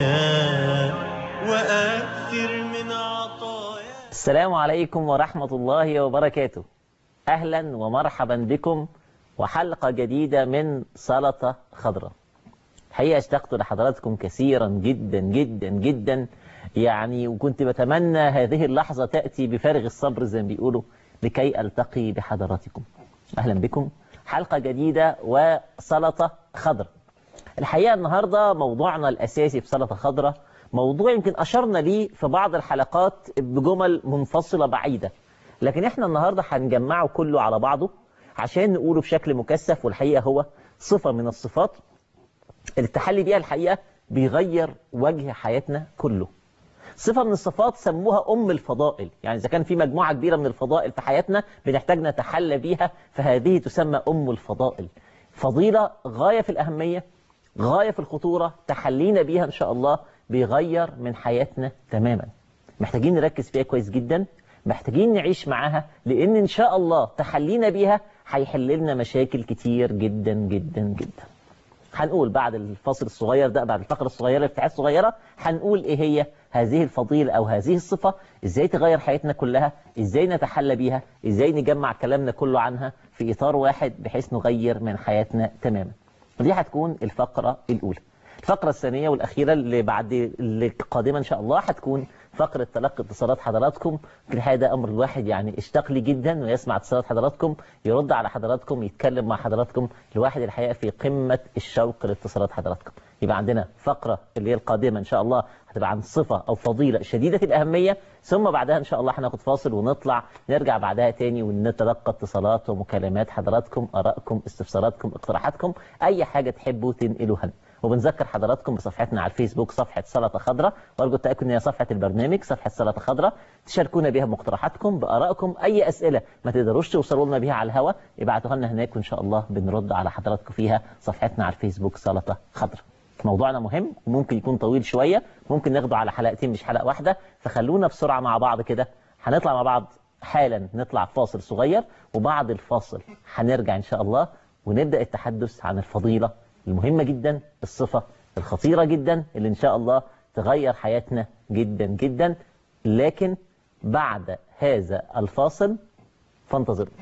وأكثر من عطايا السلام عليكم ورحمة الله وبركاته أهلا ومرحبا بكم وحلقة جديدة من سلطة خضراء الحقيقة اشتقت لحضراتكم كثيرا جدا جدا جدا يعني وكنت بتمنى هذه اللحظة تأتي بفارغ الصبر زي ما بيقولوا لكي ألتقي بحضراتكم أهلا بكم حلقة جديدة وسلطة خضراء الحقيقة النهاردة موضوعنا الأساسي في سلطة خضراء موضوع يمكن أشرنا ليه في بعض الحلقات بجمل منفصلة بعيدة لكن احنا النهاردة هنجمعه كله على بعضه عشان نقوله بشكل مكثف والحقيقة هو صفة من الصفات اللي التحلي بيها الحقيقة بيغير وجه حياتنا كله صفة من الصفات سموها أم الفضائل يعني إذا كان في مجموعة كبيرة من الفضائل في حياتنا بنحتاج نتحلى بيها فهذه تسمى أم الفضائل فضيلة غاية في الأهمية غاية في الخطورة تحلينا بيها إن شاء الله بيغير من حياتنا تماما محتاجين نركز فيها كويس جدا محتاجين نعيش معاها لأن إن شاء الله تحلينا بيها هيحل لنا مشاكل كتير جدا جدا جدا هنقول بعد الفصل الصغير ده بعد الفقرة الصغيرة الافتتاحات الصغيرة هنقول ايه هي هذه الفضيلة او هذه الصفة ازاي تغير حياتنا كلها ازاي نتحلى بيها ازاي نجمع كلامنا كله عنها في اطار واحد بحيث نغير من حياتنا تماما ودي هتكون الفقرة الاولى الفقرة الثانية والأخيرة اللي بعد اللي قادمة إن شاء الله هتكون فقرة تلقي اتصالات حضراتكم في الحقيقة ده أمر الواحد يعني اشتاق لي جدا ويسمع اتصالات حضراتكم يرد على حضراتكم يتكلم مع حضراتكم الواحد الحقيقة في قمة الشوق لاتصالات حضراتكم يبقى عندنا فقرة اللي هي القادمة إن شاء الله هتبقى عن صفة أو فضيلة شديدة الأهمية ثم بعدها إن شاء الله هناخد فاصل ونطلع نرجع بعدها تاني ونتلقى اتصالات ومكالمات حضراتكم آرائكم استفساراتكم اقتراحاتكم أي حاجة تحبوا تنقلوها لنا. وبنذكر حضراتكم بصفحتنا على الفيسبوك صفحة سلطة خضراء وارجو التأكد ان هي صفحة البرنامج صفحة سلطة خضراء تشاركونا بها مقترحاتكم بآرائكم أي أسئلة ما تقدروش توصلوا لنا بيها على الهواء ابعتوها لنا هناك وإن شاء الله بنرد على حضراتكم فيها صفحتنا على الفيسبوك سلطة خضراء موضوعنا مهم وممكن يكون طويل شوية ممكن ناخده على حلقتين مش حلقة واحدة فخلونا بسرعة مع بعض كده هنطلع مع بعض حالا نطلع فاصل صغير وبعد الفاصل هنرجع إن شاء الله ونبدأ التحدث عن الفضيلة المهمة جدا الصفة الخطيرة جدا اللي إن شاء الله تغير حياتنا جدا جدا لكن بعد هذا الفاصل فانتظروا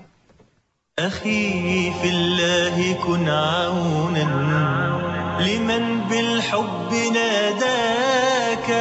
أخي في الله كن عونا لمن بالحب ناداك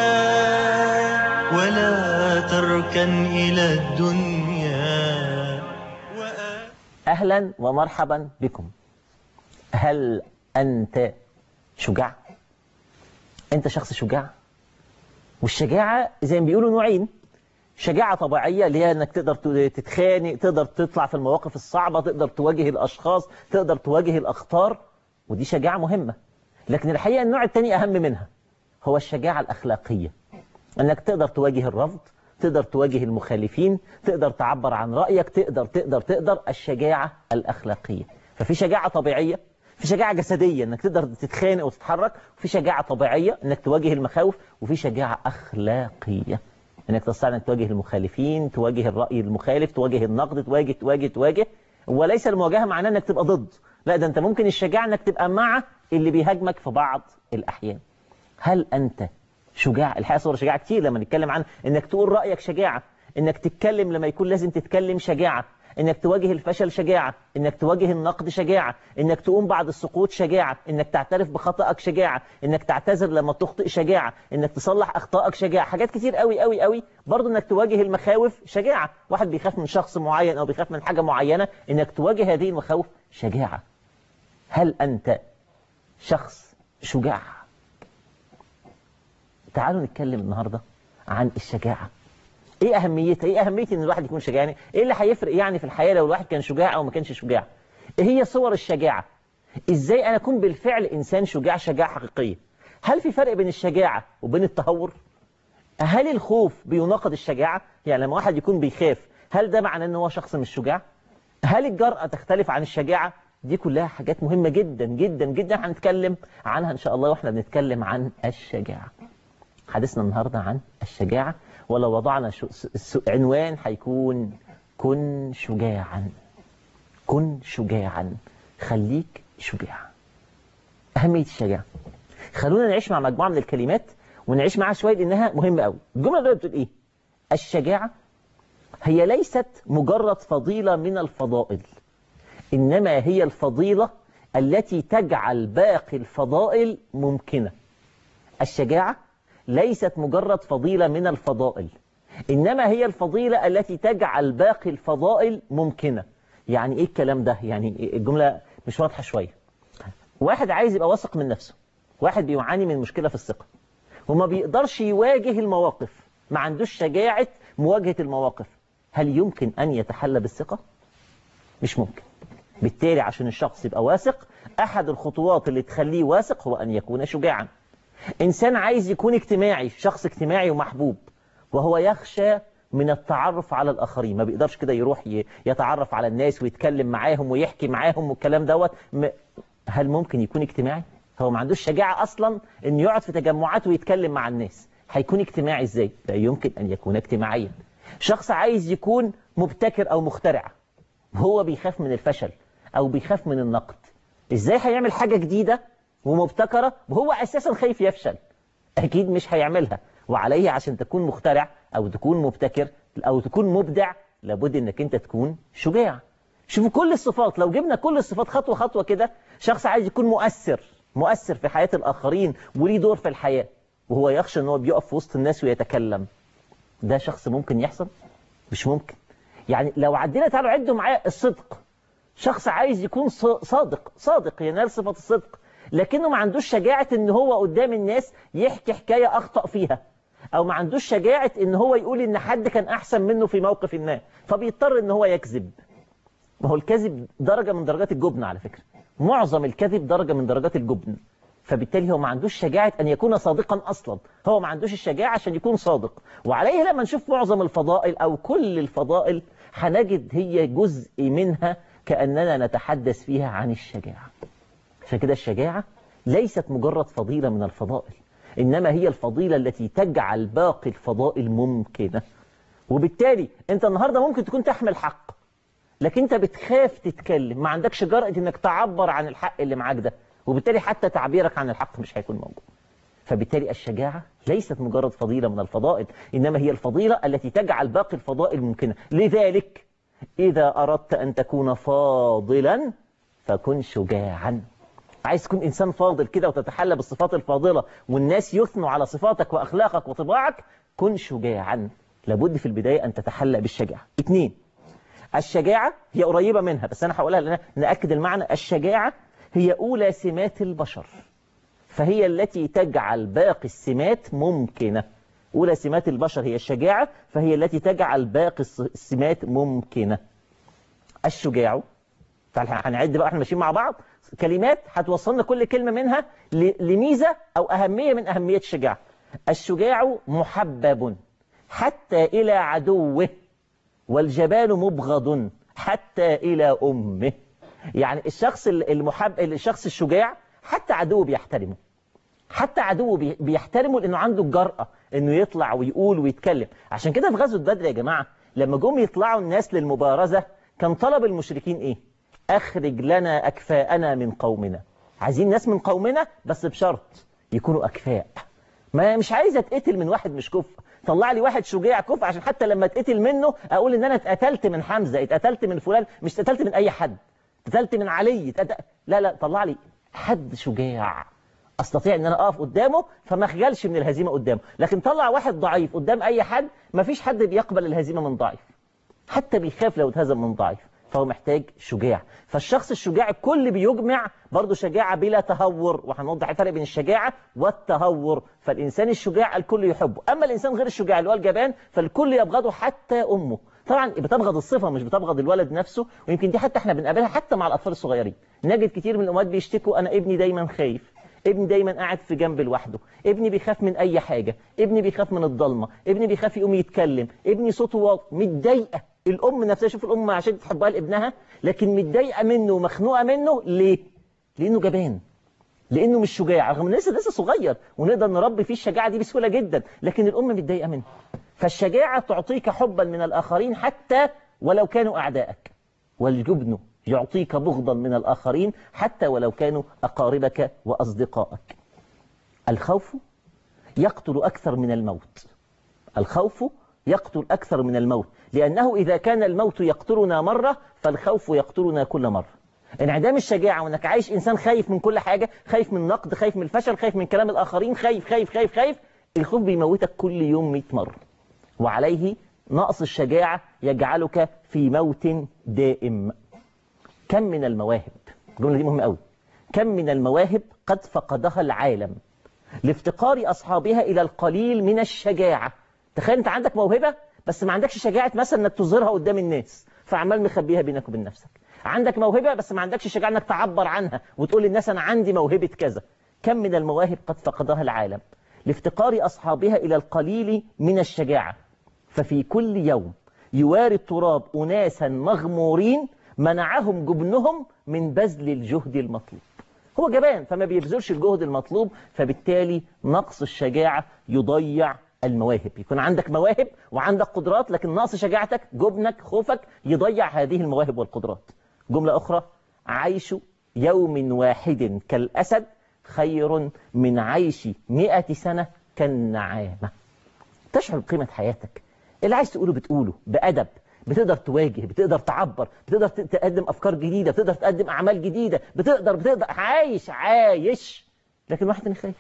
ولا تركن إلى الدنيا وآ- أهلا ومرحبا بكم هل أنت شجاع؟ أنت شخص شجاع؟ والشجاعة زي ما بيقولوا نوعين شجاعة طبيعية اللي هي انك تقدر تتخانق تقدر تطلع في المواقف الصعبة تقدر تواجه الأشخاص تقدر تواجه الأخطار ودي شجاعة مهمة لكن الحقيقة النوع الثاني أهم منها هو الشجاعة الأخلاقية انك تقدر تواجه الرفض تقدر تواجه المخالفين تقدر تعبر عن رأيك تقدر تقدر تقدر الشجاعة الأخلاقية ففي شجاعة طبيعية في شجاعة جسدية انك تقدر تتخانق وتتحرك وفي شجاعة طبيعية انك تواجه المخاوف وفي شجاعة أخلاقية انك تستطيع انك تواجه المخالفين تواجه الرأي المخالف تواجه النقد تواجه تواجه تواجه وليس المواجهة معناه انك تبقى ضد لا ده انت ممكن الشجاعة انك تبقى مع اللي بيهاجمك في بعض الأحيان هل أنت شجاع الحقيقة صور شجاعة كتير لما نتكلم عن انك تقول رأيك شجاعة انك تتكلم لما يكون لازم تتكلم شجاعة انك تواجه الفشل شجاعة انك تواجه النقد شجاعة انك تقوم بعد السقوط شجاعة انك تعترف بخطأك شجاعة انك تعتذر لما تخطئ شجاعة انك تصلح اخطائك شجاعة حاجات كتير قوي قوي قوي برضه انك تواجه المخاوف شجاعة واحد بيخاف من شخص معين او بيخاف من حاجة معينة انك تواجه هذه المخاوف شجاعة هل انت شخص شجاع تعالوا نتكلم النهاردة عن الشجاعة ايه اهميتها ايه اهمية ان الواحد يكون شجاع يعني ايه اللي هيفرق يعني في الحياة لو الواحد كان شجاع او ما كانش شجاع ايه هي صور الشجاعة ازاي انا اكون بالفعل انسان شجاع شجاعة حقيقية هل في فرق بين الشجاعة وبين التهور هل الخوف بيناقض الشجاعة يعني لما واحد يكون بيخاف هل ده معناه ان هو شخص مش شجاع هل الجرأة تختلف عن الشجاعة دي كلها حاجات مهمة جدا جدا جدا هنتكلم عنها ان شاء الله واحنا بنتكلم عن الشجاعة حديثنا النهاردة عن الشجاعة ولو وضعنا شو س- عنوان هيكون كن شجاعا كن شجاعا خليك شجاع أهمية الشجاعة خلونا نعيش مع مجموعة من الكلمات ونعيش معاها شويه لانها مهمه قوي الجمله الاولى بتقول ايه الشجاعه هي ليست مجرد فضيله من الفضائل انما هي الفضيله التي تجعل باقي الفضائل ممكنه الشجاعه ليست مجرد فضيله من الفضائل انما هي الفضيله التي تجعل باقي الفضائل ممكنه يعني ايه الكلام ده يعني الجمله مش واضحه شويه واحد عايز يبقى واثق من نفسه واحد بيعاني من مشكله في الثقه وما بيقدرش يواجه المواقف ما عندوش شجاعه مواجهه المواقف هل يمكن ان يتحلى بالثقه مش ممكن بالتالي عشان الشخص يبقى واثق احد الخطوات اللي تخليه واثق هو ان يكون شجاعا انسان عايز يكون اجتماعي شخص اجتماعي ومحبوب وهو يخشى من التعرف على الآخرين ما بيقدرش كده يروح ي- يتعرف على الناس ويتكلم معاهم ويحكي معاهم والكلام دوت م- هل ممكن يكون اجتماعي؟ هو ما عندوش شجاعة أصلا إنه يقعد في تجمعات ويتكلم مع الناس هيكون اجتماعي إزاي؟ لا يمكن أن يكون اجتماعيا شخص عايز يكون مبتكر أو مخترع هو بيخاف من الفشل أو بيخاف من النقد إزاي هيعمل حاجة جديدة ومبتكرة وهو أساسا خايف يفشل أكيد مش هيعملها وعليه عشان تكون مخترع أو تكون مبتكر أو تكون مبدع لابد إنك أنت تكون شجاع شوفوا كل الصفات لو جبنا كل الصفات خطوة خطوة كده شخص عايز يكون مؤثر مؤثر في حياة الآخرين وليه دور في الحياة وهو يخشى إن هو بيقف في وسط الناس ويتكلم ده شخص ممكن يحصل مش ممكن يعني لو عدينا تعالوا عدوا معايا الصدق شخص عايز يكون ص- صادق صادق ينال صفة الصدق لكنه ما عندوش شجاعة ان هو قدام الناس يحكي حكاية اخطأ فيها او ما عندوش شجاعة ان هو يقول ان حد كان احسن منه في موقف ما فبيضطر ان هو يكذب ما هو الكذب درجة من درجات الجبن على فكرة معظم الكذب درجة من درجات الجبن فبالتالي هو ما عندوش شجاعة أن يكون صادقا أصلا هو ما عندوش الشجاعة عشان يكون صادق وعليه لما نشوف معظم الفضائل أو كل الفضائل هنجد هي جزء منها كأننا نتحدث فيها عن الشجاعة عشان كده الشجاعة ليست مجرد فضيلة من الفضائل إنما هي الفضيلة التي تجعل باقي الفضائل ممكنة وبالتالي أنت النهاردة ممكن تكون تحمل حق لكن أنت بتخاف تتكلم ما عندكش جرأة إنك تعبر عن الحق اللي معاك ده وبالتالي حتى تعبيرك عن الحق مش هيكون موجود فبالتالي الشجاعة ليست مجرد فضيلة من الفضائل إنما هي الفضيلة التي تجعل باقي الفضائل ممكنة لذلك إذا أردت أن تكون فاضلا فكن شجاعا عايز تكون إنسان فاضل كده وتتحلى بالصفات الفاضلة والناس يثنوا على صفاتك وأخلاقك وطباعك كن شجاعا لابد في البداية أن تتحلى بالشجاعة اثنين الشجاعة هي قريبة منها بس أنا هقولها لأن نأكد المعنى الشجاعة هي أولى سمات البشر فهي التي تجعل باقي السمات ممكنة أولى سمات البشر هي الشجاعة فهي التي تجعل باقي الس- السمات ممكنة الشجاع تعال هنعد بقى احنا ماشيين مع بعض كلمات هتوصلنا كل كلمة منها ل- لميزة أو أهمية من أهمية الشجاعة الشجاع محبب حتى إلى عدوه والجبان مبغض حتى إلى أمه يعني الشخص المحب الشخص الشجاع حتى عدوه بيحترمه حتى عدوه بي- بيحترمه لأنه عنده الجرأة إنه يطلع ويقول ويتكلم عشان كده في غزوة بدر يا جماعة لما جم يطلعوا الناس للمبارزة كان طلب المشركين إيه أخرج لنا أكفاءنا من قومنا عايزين ناس من قومنا بس بشرط يكونوا أكفاء ما مش عايز اتقتل من واحد مش كفء طلع لي واحد شجاع كفء عشان حتى لما اتقتل منه اقول ان انا اتقتلت من حمزة اتقتلت من فلان مش اتقتلت من اي حد اتقتلت من علي اتقتل... لا لا طلع لي حد شجاع استطيع ان انا اقف قدامه فما اخجلش من الهزيمة قدامه لكن طلع واحد ضعيف قدام اي حد ما فيش حد بيقبل الهزيمة من ضعيف حتى بيخاف لو اتهزم من ضعيف فهو محتاج شجاع فالشخص الشجاع الكل بيجمع برضه شجاعة بلا تهور وهنوضح الفرق بين الشجاعة والتهور فالإنسان الشجاع الكل يحبه أما الإنسان غير الشجاع اللي هو الجبان فالكل يبغضه حتى أمه طبعا بتبغض الصفة مش بتبغض الولد نفسه ويمكن دي حتى احنا بنقابلها حتى مع الأطفال الصغيرين نجد كتير من الأمهات بيشتكوا أنا ابني دايما خايف ابني دايما قاعد في جنب لوحده ابني بيخاف من اي حاجة ابني بيخاف من الضلمة ابني بيخاف يقوم يتكلم ابني صوته واطي متضايقه الام نفسها شوف الام عشان تحبها لابنها لكن متضايقه منه ومخنوقه منه ليه لانه جبان لانه مش شجاع رغم انه لسه لسه صغير ونقدر نربي فيه الشجاعه دي بسهوله جدا لكن الام متضايقه منه فالشجاعه تعطيك حبا من الاخرين حتى ولو كانوا اعدائك والجبن يعطيك بغضا من الآخرين حتى ولو كانوا أقاربك وأصدقائك الخوف يقتل أكثر من الموت الخوف يقتل أكثر من الموت لأنه إذا كان الموت يقتلنا مرة فالخوف يقتلنا كل مرة انعدام الشجاعة وانك عايش انسان خايف من كل حاجة خايف من النقد خايف من الفشل خايف من كلام الاخرين خايف خايف خايف خايف الخوف بيموتك كل يوم 100 مرة وعليه نقص الشجاعة يجعلك في موت دائم كم من المواهب الجملة دي مهمة قوي كم من المواهب قد فقدها العالم لافتقار أصحابها إلى القليل من الشجاعة تخيل أنت عندك موهبة بس ما عندكش شجاعة مثلا أنك تظهرها قدام الناس فعمال مخبيها بينك وبين نفسك عندك موهبة بس ما عندكش شجاعة أنك تعبر عنها وتقول للناس أنا عندي موهبة كذا كم من المواهب قد فقدها العالم لافتقار أصحابها إلى القليل من الشجاعة ففي كل يوم يواري التراب أناسا مغمورين منعهم جبنهم من بذل الجهد المطلوب هو جبان فما بيبذلش الجهد المطلوب فبالتالي نقص الشجاعة يضيع المواهب يكون عندك مواهب وعندك قدرات لكن نقص شجاعتك جبنك خوفك يضيع هذه المواهب والقدرات جملة أخرى عيش يوم واحد كالأسد خير من عيش مئة سنة كالنعامة تشعر بقيمة حياتك اللي عايز تقوله بتقوله بأدب بتقدر تواجه بتقدر تعبر بتقدر تقدم أفكار جديدة بتقدر تقدم أعمال جديدة بتقدر بتقدر عايش عايش لكن واحد تاني خايف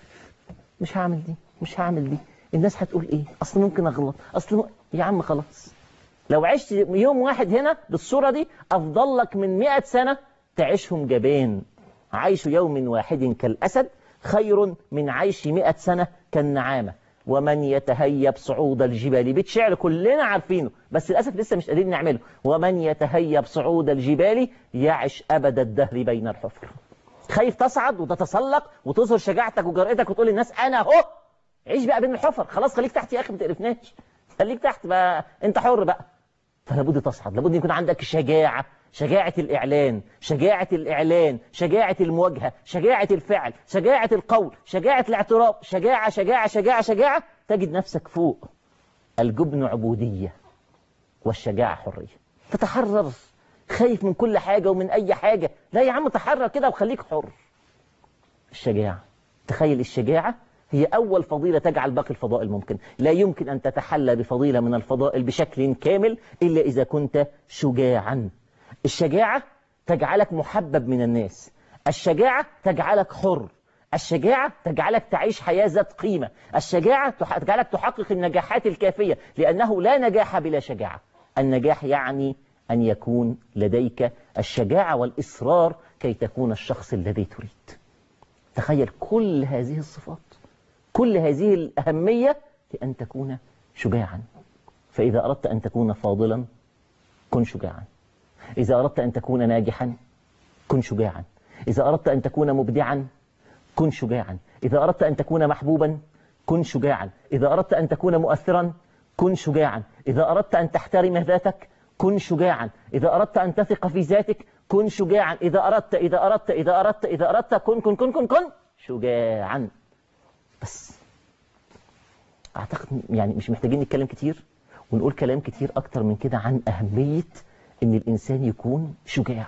مش هعمل دي مش هعمل دي الناس هتقول ايه اصل ممكن اغلط اصل م... يا عم خلاص لو عشت يوم واحد هنا بالصورة دي افضل لك من مئة سنة تعيشهم جبان عيش يوم واحد كالأسد خير من عيش مئة سنة كالنعامة ومن يتهيب صعود الجبال بيت شعر كلنا عارفينه بس للأسف لسه مش قادرين نعمله ومن يتهيب صعود الجبال يعش أبد الدهر بين الحفر خايف تصعد وتتسلق وتظهر شجاعتك وجرأتك وتقول للناس أنا أهو عيش بقى بين الحفر خلاص خليك تحت يا أخي ما تقرفناش خليك تحت بقى أنت حر بقى فلابد تصعد لابد يكون عندك شجاعة شجاعة الإعلان شجاعة الإعلان شجاعة المواجهة شجاعة الفعل شجاعة القول شجاعة الاعتراف شجاعة شجاعة شجاعة شجاعة تجد نفسك فوق الجبن عبودية والشجاعة حرية تتحرر خايف من كل حاجة ومن أي حاجة لا يا عم تحرر كده وخليك حر الشجاعة تخيل الشجاعة هي أول فضيلة تجعل باقي الفضائل ممكن لا يمكن أن تتحلى بفضيلة من الفضائل بشكل كامل إلا إذا كنت شجاعا الشجاعة تجعلك محبب من الناس الشجاعة تجعلك حر الشجاعة تجعلك تعيش حياة ذات قيمة الشجاعة تجعلك تحقق النجاحات الكافية لأنه لا نجاح بلا شجاعة النجاح يعني أن يكون لديك الشجاعة والإصرار كي تكون الشخص الذي تريد تخيل كل هذه الصفات كل هذه الأهمية لأن تكون شجاعا فإذا أردت أن تكون فاضلا كن شجاعا إذا أردت أن تكون ناجحا كن شجاعا إذا أردت أن تكون مبدعا كن شجاعا إذا أردت أن تكون محبوبا كن شجاعا إذا أردت أن تكون مؤثرا كن شجاعا إذا أردت أن تحترم ذاتك كن شجاعا إذا أردت أن تثق في ذاتك كن شجاعا إذا أردت إذا أردت إذا أردت إذا أردت كن كن كن كن كن شجاعا بس أعتقد يعني مش محتاجين نتكلم كتير ونقول كلام كتير أكتر من كده عن أهمية إن الإنسان يكون شجاع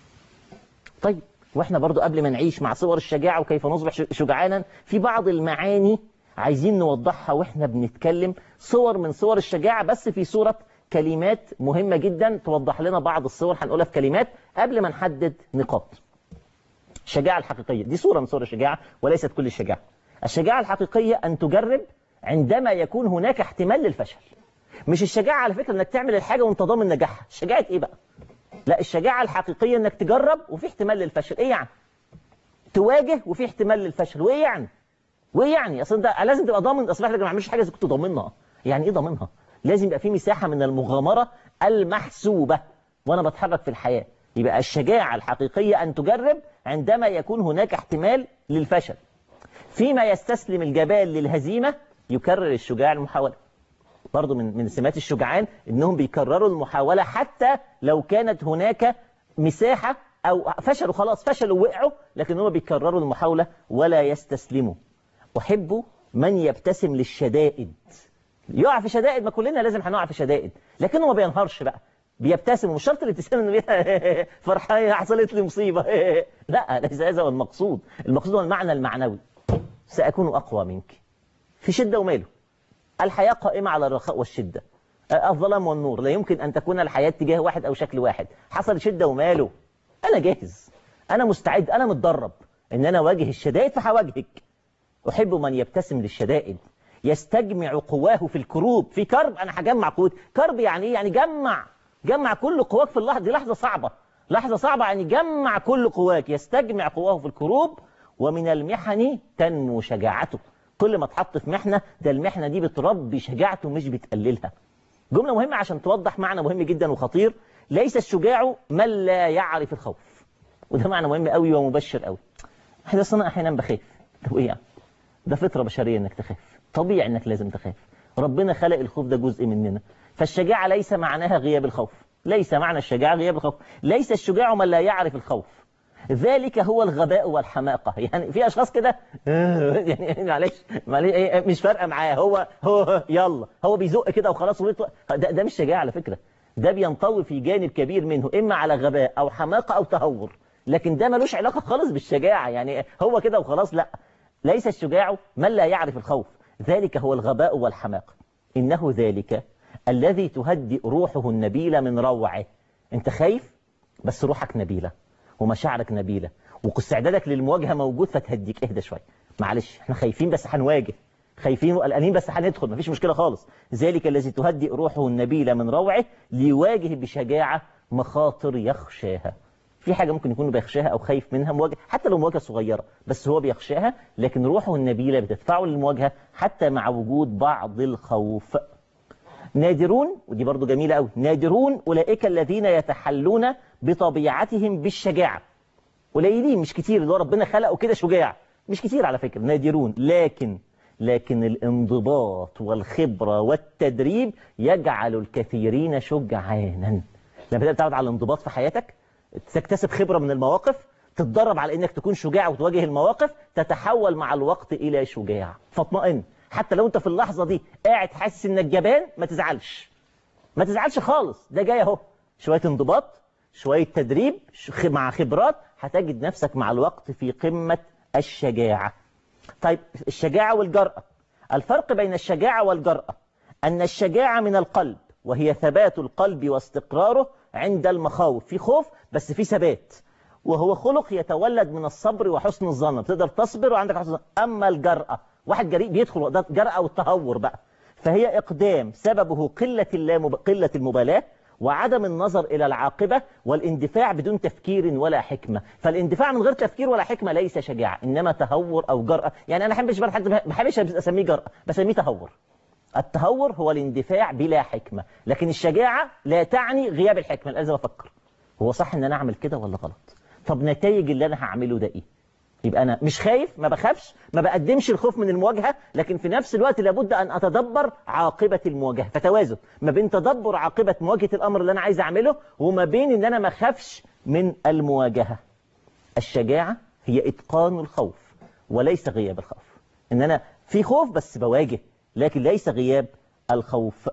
طيب وإحنا برضو قبل ما نعيش مع صور الشجاعة وكيف نصبح شجعانا في بعض المعاني عايزين نوضحها وإحنا بنتكلم صور من صور الشجاعة بس في صورة كلمات مهمة جدا توضح لنا بعض الصور هنقولها في كلمات قبل ما نحدد نقاط الشجاعة الحقيقية دي صورة من صور الشجاعة وليست كل الشجاعة الشجاعة الحقيقية أن تجرب عندما يكون هناك احتمال للفشل مش الشجاعة على فكرة انك تعمل الحاجة وانت ضامن نجاحها شجاعة ايه بقى لا الشجاعة الحقيقية انك تجرب وفي احتمال للفشل ايه يعني تواجه وفي احتمال للفشل وايه يعني وايه يعني اصل انت لازم تبقى ضامن اصل احنا ما عملش حاجة اذا كنت ضامنها يعني ايه ضامنها لازم يبقى في مساحة من المغامرة المحسوبة وانا بتحرك في الحياة يبقى الشجاعة الحقيقية ان تجرب عندما يكون هناك احتمال للفشل فيما يستسلم الجبال للهزيمة يكرر الشجاع المحاولة برضو من من سمات الشجعان انهم بيكرروا المحاولة حتى لو كانت هناك مساحة او فشلوا خلاص فشلوا وقعوا لكن هم بيكرروا المحاولة ولا يستسلموا احب من يبتسم للشدائد يقع في شدائد ما كلنا لازم هنقع في شدائد لكنه ما بينهارش بقى بيبتسم ومش شرط الابتسام انه فرحان حصلت لي مصيبة لا ليس هذا هو المقصود المقصود هو المعنى المعنوي سأكون أقوى منك في شدة وماله الحياة قائمة على الرخاء والشدة الظلام والنور لا يمكن أن تكون الحياة تجاه واحد أو شكل واحد حصل شدة وماله أنا جاهز أنا مستعد أنا متدرب إن أنا أواجه الشدائد فهواجهك أحب من يبتسم للشدائد يستجمع قواه في الكروب في كرب أنا هجمع قوتي كرب يعني إيه يعني جمع جمع كل قواك في اللحظة دي لحظة صعبة لحظة صعبة يعني جمع كل قواك يستجمع قواه في الكروب ومن المحن تنمو شجاعته كل ما تحط في محنة ده المحنة دي بتربي شجاعته مش بتقللها جملة مهمة عشان توضح معنى مهم جدا وخطير ليس الشجاع من لا يعرف الخوف وده معنى مهم قوي ومبشر قوي احنا اصلا احيانا بخاف طب ايه يعني ده فطرة بشرية انك تخاف طبيعي انك لازم تخاف ربنا خلق الخوف ده جزء مننا فالشجاعة ليس معناها غياب الخوف ليس معنى الشجاعة غياب الخوف ليس الشجاع من لا يعرف الخوف ذلك هو الغباء والحماقة يعني في أشخاص كده يعني معلش معلش مش فارقة معاه هو هو يلا هو بيزق كده وخلاص ويطلع ده, ده مش شجاعة على فكرة ده بينطوي في جانب كبير منه إما على غباء أو حماقة أو تهور لكن ده ملوش علاقة خالص بالشجاعة يعني هو كده وخلاص لا ليس الشجاع من لا يعرف الخوف ذلك هو الغباء والحماقة إنه ذلك الذي تهدئ روحه النبيلة من روعه انت خايف بس روحك نبيلة ومشاعرك نبيلة واستعدادك للمواجهة موجود فتهديك اهدى شوية معلش احنا خايفين بس هنواجه خايفين وقلقانين بس هندخل مفيش مشكلة خالص ذلك الذي تهدئ روحه النبيلة من روعه ليواجه بشجاعة مخاطر يخشاها في حاجة ممكن يكون بيخشاها أو خايف منها مواجهة حتى لو مواجهة صغيرة بس هو بيخشاها لكن روحه النبيلة بتدفعه للمواجهة حتى مع وجود بعض الخوف نادرون ودي برضو جميلة قوي نادرون أولئك الذين يتحلون بطبيعتهم بالشجاعة قليلين مش كتير اللي هو ربنا خلقه كده شجاع مش كتير على فكرة نادرون لكن لكن الانضباط والخبرة والتدريب يجعل الكثيرين شجعانا لما تبدأ على الانضباط في حياتك تكتسب خبرة من المواقف تتدرب على انك تكون شجاع وتواجه المواقف تتحول مع الوقت الى شجاع فاطمئن حتى لو انت في اللحظة دي قاعد حاسس انك جبان ما تزعلش ما تزعلش خالص ده جاي اهو شوية انضباط شوية تدريب مع خبرات هتجد نفسك مع الوقت في قمة الشجاعة طيب الشجاعة والجرأة الفرق بين الشجاعة والجرأة أن الشجاعة من القلب وهي ثبات القلب واستقراره عند المخاوف في خوف بس في ثبات وهو خلق يتولد من الصبر وحسن الظن بتقدر تصبر وعندك حسن الظن أما الجرأة واحد جريء بيدخل ده جرأة والتهور بقى فهي إقدام سببه قلة, اللامب... قلة المبالاة وعدم النظر إلى العاقبة والاندفاع بدون تفكير ولا حكمة فالاندفاع من غير تفكير ولا حكمة ليس شجاعة إنما تهور أو جرأة يعني أنا أحبش حد ما بحبش أسميه جرأة بسميه تهور التهور هو الاندفاع بلا حكمة لكن الشجاعة لا تعني غياب الحكمة لازم أفكر هو صح إن أنا أعمل كده ولا غلط طب نتائج اللي أنا هعمله ده إيه يبقى أنا مش خايف ما بخافش ما بقدمش الخوف من المواجهة لكن في نفس الوقت لابد أن أتدبر عاقبة المواجهة فتوازن ما بين تدبر عاقبة مواجهة الأمر اللي أنا عايز أعمله وما بين إن أنا ما خافش من المواجهة الشجاعة هي إتقان الخوف وليس غياب الخوف إن أنا في خوف بس بواجه لكن ليس غياب الخوف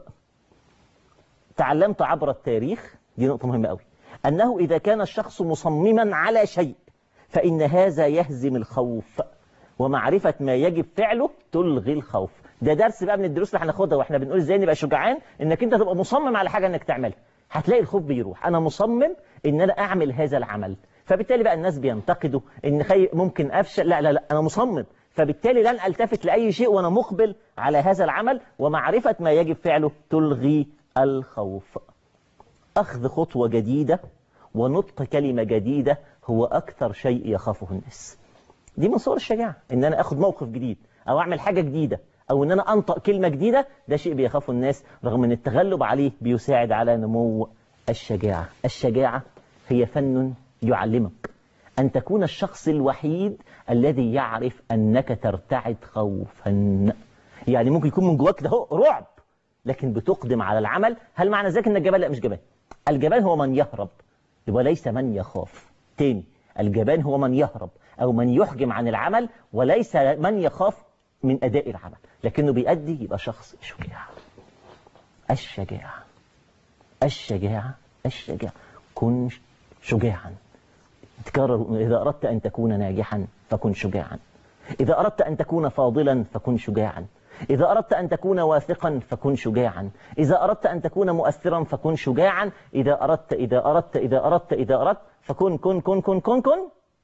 تعلمت عبر التاريخ دي نقطة مهمة قوي أنه إذا كان الشخص مصمما على شيء فإن هذا يهزم الخوف ومعرفة ما يجب فعله تلغي الخوف ده درس بقى من الدروس اللي هناخدها واحنا بنقول ازاي نبقى شجعان انك انت تبقى مصمم على حاجة انك تعملها هتلاقي الخوف بيروح انا مصمم ان انا اعمل هذا العمل فبالتالي بقى الناس بينتقدوا ان خي... ممكن افشل لا لا لا انا مصمم فبالتالي لن التفت لاي شيء وانا مقبل على هذا العمل ومعرفة ما يجب فعله تلغي الخوف اخذ خطوة جديدة ونطق كلمة جديدة هو أكثر شيء يخافه الناس دي من صور الشجاعة إن أنا أخذ موقف جديد أو أعمل حاجة جديدة أو إن أنا أنطق كلمة جديدة ده شيء بيخافه الناس رغم أن التغلب عليه بيساعد على نمو الشجاعة الشجاعة هي فن يعلمك أن تكون الشخص الوحيد الذي يعرف أنك ترتعد خوفا يعني ممكن يكون من جواك ده رعب لكن بتقدم على العمل هل معنى ذلك أنك جبان لا مش جبان الجبان هو من يهرب وليس من يخاف تاني الجبان هو من يهرب أو من يحجم عن العمل وليس من يخاف من أداء العمل لكنه بيأدي يبقى شخص شجاع الشجاعة الشجاعة الشجاعة كن شجاعا تكرر إذا أردت أن تكون ناجحا فكن شجاعا إذا أردت أن تكون فاضلا فكن شجاعا إذا أردت أن تكون واثقا فكن شجاعا إذا أردت أن تكون مؤثرا فكن شجاعا إذا أردت إذا أردت إذا أردت إذا أردت فكن كن كن كن كن كن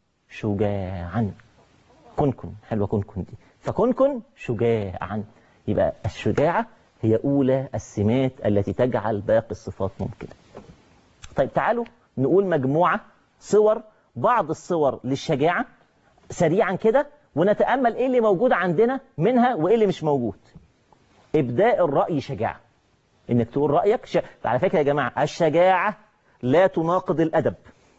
شجاعا كن كن حلوة كن كن دي فكن كن شجاعا يبقى الشجاعة هي أولى السمات التي تجعل باقي الصفات ممكنة طيب تعالوا نقول مجموعة صور بعض الصور للشجاعة سريعا كده ونتأمل إيه اللي موجود عندنا منها وإيه اللي مش موجود إبداء الرأي شجاعة إنك تقول رأيك ش... على فكرة يا جماعة الشجاعة لا تناقض الأدب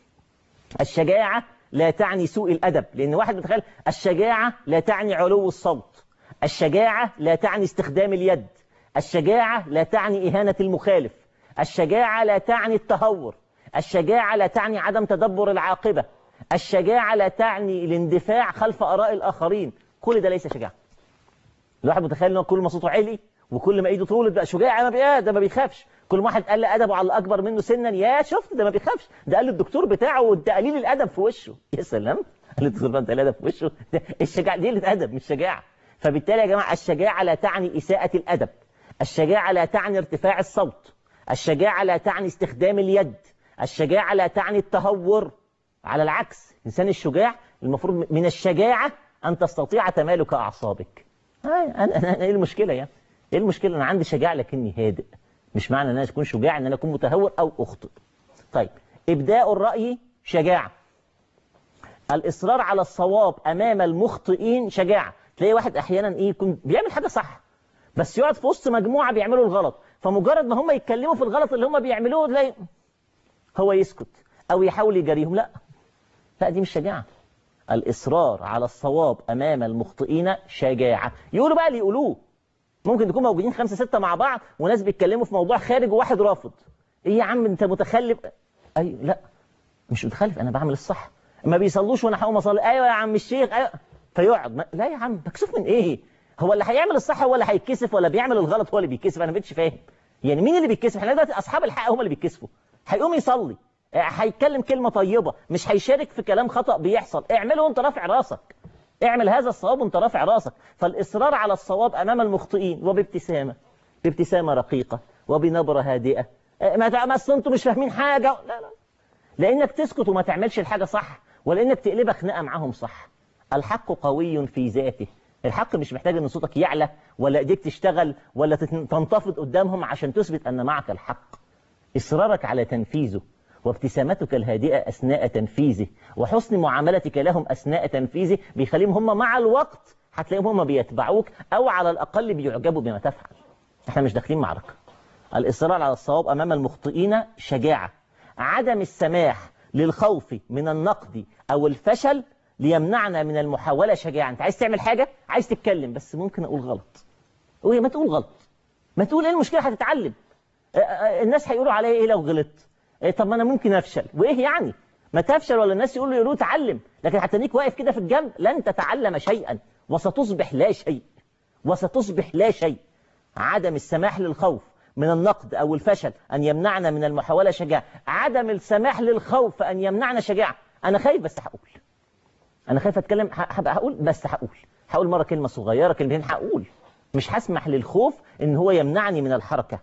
الشجاعة لا تعني سوء الأدب لأن واحد متخيل الشجاعة لا تعني علو الصوت الشجاعة لا تعني استخدام اليد الشجاعة لا تعني إهانة المخالف الشجاعة لا تعني التهور الشجاعة لا تعني عدم تدبر العاقبة الشجاعة لا تعني الاندفاع خلف آراء الآخرين كل ده ليس شجاعة الواحد متخيل ان هو كل ما صوته عالي وكل ما ايده طولت بقى شجاع ما بي... ده ما بيخافش كل ما واحد قال ادبه على الاكبر منه سنا يا شفت ده ما بيخافش ده قال للدكتور بتاعه ده قليل الادب في وشه يا سلام قال للدكتور انت الادب في وشه ده الشجاعه دي قله ادب مش شجاعه فبالتالي يا جماعه الشجاعه لا تعني اساءه الادب الشجاعه لا تعني ارتفاع الصوت الشجاعه لا تعني استخدام اليد الشجاعه لا تعني التهور على العكس الانسان الشجاع المفروض من الشجاعه ان تستطيع تمالك اعصابك انا انا ايه المشكله يعني ايه المشكله انا عندي شجاعه لكني هادئ مش معنى ان انا اكون شجاع ان انا اكون متهور او اخطئ طيب ابداء الراي شجاعه الاصرار على الصواب امام المخطئين شجاعه تلاقي واحد احيانا ايه يكون بيعمل حاجه صح بس يقعد في وسط مجموعه بيعملوا الغلط فمجرد ما هم يتكلموا في الغلط اللي هم بيعملوه تلاقي هو يسكت او يحاول يجاريهم لا لا دي مش شجاعه الإصرار على الصواب أمام المخطئين شجاعة يقولوا بقى اللي يقولوه ممكن تكون موجودين خمسة ستة مع بعض وناس بيتكلموا في موضوع خارج وواحد رافض إيه يا عم أنت متخلف أيوة لا مش متخلف أنا بعمل الصح ما بيصلوش وأنا هقوم أصلي أيوة يا عم الشيخ أيوة فيقعد ما... لا يا عم مكسوف من إيه هو اللي هيعمل الصح هو اللي هيتكسف ولا بيعمل الغلط هو اللي بيتكسف أنا ما بقتش فاهم يعني مين اللي بيتكسف احنا دلوقتي أصحاب الحق هم اللي بيتكسفوا هيقوم يصلي هيتكلم كلمة طيبة مش هيشارك في كلام خطأ بيحصل اعمله وانت رافع راسك اعمل هذا الصواب وانت رافع راسك فالإصرار على الصواب أمام المخطئين وبابتسامة بابتسامة رقيقة وبنبرة هادئة ما ما انتوا مش فاهمين حاجة لا لا لأنك تسكت وما تعملش الحاجة صح ولا إنك تقلبها خناقة معاهم صح الحق قوي في ذاته الحق مش محتاج ان صوتك يعلى ولا ايديك تشتغل ولا تنتفض قدامهم عشان تثبت ان معك الحق اصرارك على تنفيذه وابتسامتك الهادئة أثناء تنفيذه وحسن معاملتك لهم أثناء تنفيذه بيخليهم هم مع الوقت هتلاقيهم هم بيتبعوك أو على الأقل بيعجبوا بما تفعل احنا مش داخلين معركة الإصرار على الصواب أمام المخطئين شجاعة عدم السماح للخوف من النقد أو الفشل ليمنعنا من المحاولة شجاعة أنت عايز تعمل حاجة عايز تتكلم بس ممكن أقول غلط وهي ما تقول غلط ما تقول إيه المشكلة هتتعلم الناس هيقولوا عليا إيه لو غلطت إيه طب ما انا ممكن افشل وايه يعني ما تفشل ولا الناس يقولوا يقولوا تعلم لكن هتنيك واقف كده في الجنب لن تتعلم شيئا وستصبح لا شيء وستصبح لا شيء عدم السماح للخوف من النقد او الفشل ان يمنعنا من المحاوله شجاعه عدم السماح للخوف ان يمنعنا شجاعه انا خايف بس هقول انا خايف اتكلم هبقى هقول بس هقول هقول مره كلمه صغيره كلمتين هقول مش هسمح للخوف ان هو يمنعني من الحركه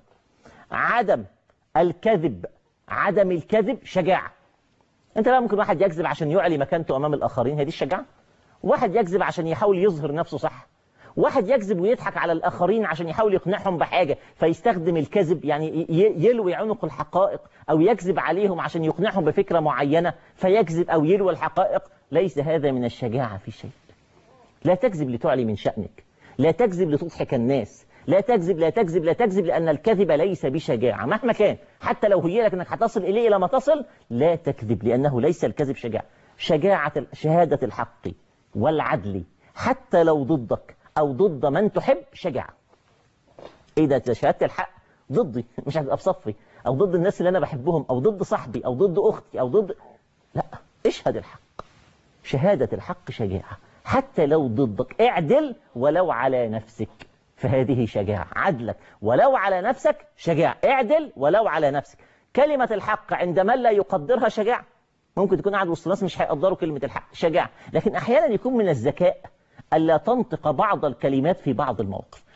عدم الكذب عدم الكذب شجاعة انت بقى ممكن واحد يكذب عشان يعلي مكانته امام الاخرين هي دي الشجاعة واحد يكذب عشان يحاول يظهر نفسه صح واحد يكذب ويضحك على الاخرين عشان يحاول يقنعهم بحاجة فيستخدم الكذب يعني يلوي عنق الحقائق او يكذب عليهم عشان يقنعهم بفكرة معينة فيكذب او يلوي الحقائق ليس هذا من الشجاعة في شيء لا تكذب لتعلي من شأنك لا تكذب لتضحك الناس لا تكذب لا تكذب لا تكذب لأن الكذب ليس بشجاعة مهما كان حتى لو هي لك أنك هتصل إليه لما تصل لا تكذب لأنه ليس الكذب شجاعة شجاعة شهادة الحق والعدل حتى لو ضدك أو ضد من تحب شجاعة إيه ده شهادة الحق ضدي مش هتبقى بصفي أو ضد الناس اللي أنا بحبهم أو ضد صاحبي أو ضد أختي أو ضد لا اشهد الحق شهادة الحق شجاعة حتى لو ضدك اعدل ولو على نفسك فهذه شجاعة عدلك ولو على نفسك شجاعة اعدل ولو على نفسك كلمة الحق عند من لا يقدرها شجاعة ممكن تكون قاعد وسط ناس مش هيقدروا كلمة الحق شجاعة لكن أحيانا يكون من الذكاء ألا تنطق بعض الكلمات في بعض المواقف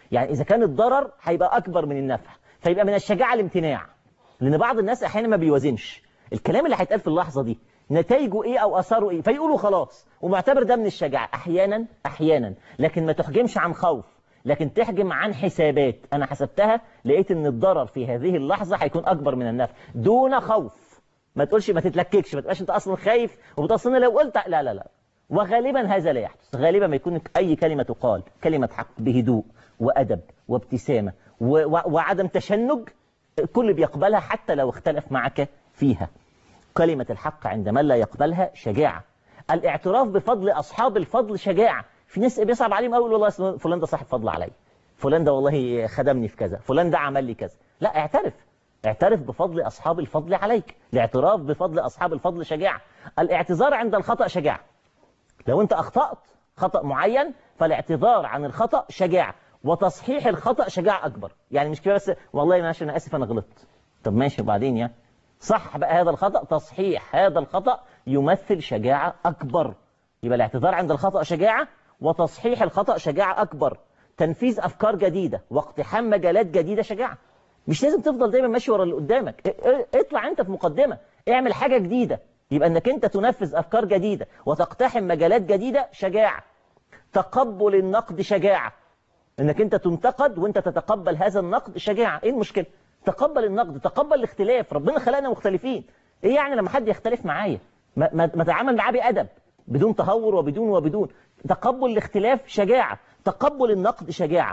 يعني اذا كان الضرر هيبقى اكبر من النفع فيبقى من الشجاعه الامتناع لان بعض الناس احيانا ما بيوازنش الكلام اللي هيتقال في اللحظه دي نتائجه ايه او اثاره ايه فيقولوا خلاص ومعتبر ده من الشجاعه احيانا احيانا لكن ما تحجمش عن خوف لكن تحجم عن حسابات انا حسبتها لقيت ان الضرر في هذه اللحظه هيكون اكبر من النفع دون خوف ما تقولش ما تتلككش ما تبقاش انت اصلا خايف وبتصل لو قلت لا لا لا وغالبا هذا لا يحدث غالبا ما يكون اي كلمه تقال كلمه حق بهدوء وادب وابتسامه و- و- وعدم تشنج الكل بيقبلها حتى لو اختلف معك فيها كلمة الحق عند من لا يقبلها شجاعة الاعتراف بفضل أصحاب الفضل شجاعة في ناس بيصعب عليهم قوي والله أصل فلان ده صاحب فضل عليا فلان ده والله خدمني في كذا فلان ده عمل لي كذا لا اعترف اعترف بفضل أصحاب الفضل عليك الاعتراف بفضل أصحاب الفضل شجاعة الاعتذار عند الخطأ شجاعة لو انت اخطأت خطأ معين فالاعتذار عن الخطأ شجاعة وتصحيح الخطأ شجاعة أكبر يعني مش كده بس والله ماشي أنا آسف أنا غلطت طب ماشي وبعدين يعني صح بقى هذا الخطأ تصحيح هذا الخطأ يمثل شجاعة أكبر يبقى الاعتذار عند الخطأ شجاعة وتصحيح الخطأ شجاعة أكبر تنفيذ أفكار جديدة واقتحام مجالات جديدة شجاعة مش لازم تفضل دايما ماشي ورا اللي قدامك ا- ا- اطلع انت في مقدمة اعمل حاجة جديدة يبقى انك انت تنفذ افكار جديدة وتقتحم مجالات جديدة شجاعة تقبل النقد شجاعة انك انت تنتقد وانت تتقبل هذا النقد شجاعة ايه المشكلة تقبل النقد تقبل الاختلاف ربنا خلقنا مختلفين ايه يعني لما حد يختلف معايا ما, ما, ما تعامل معاه بأدب بدون تهور وبدون وبدون تقبل الاختلاف شجاعة تقبل النقد شجاعة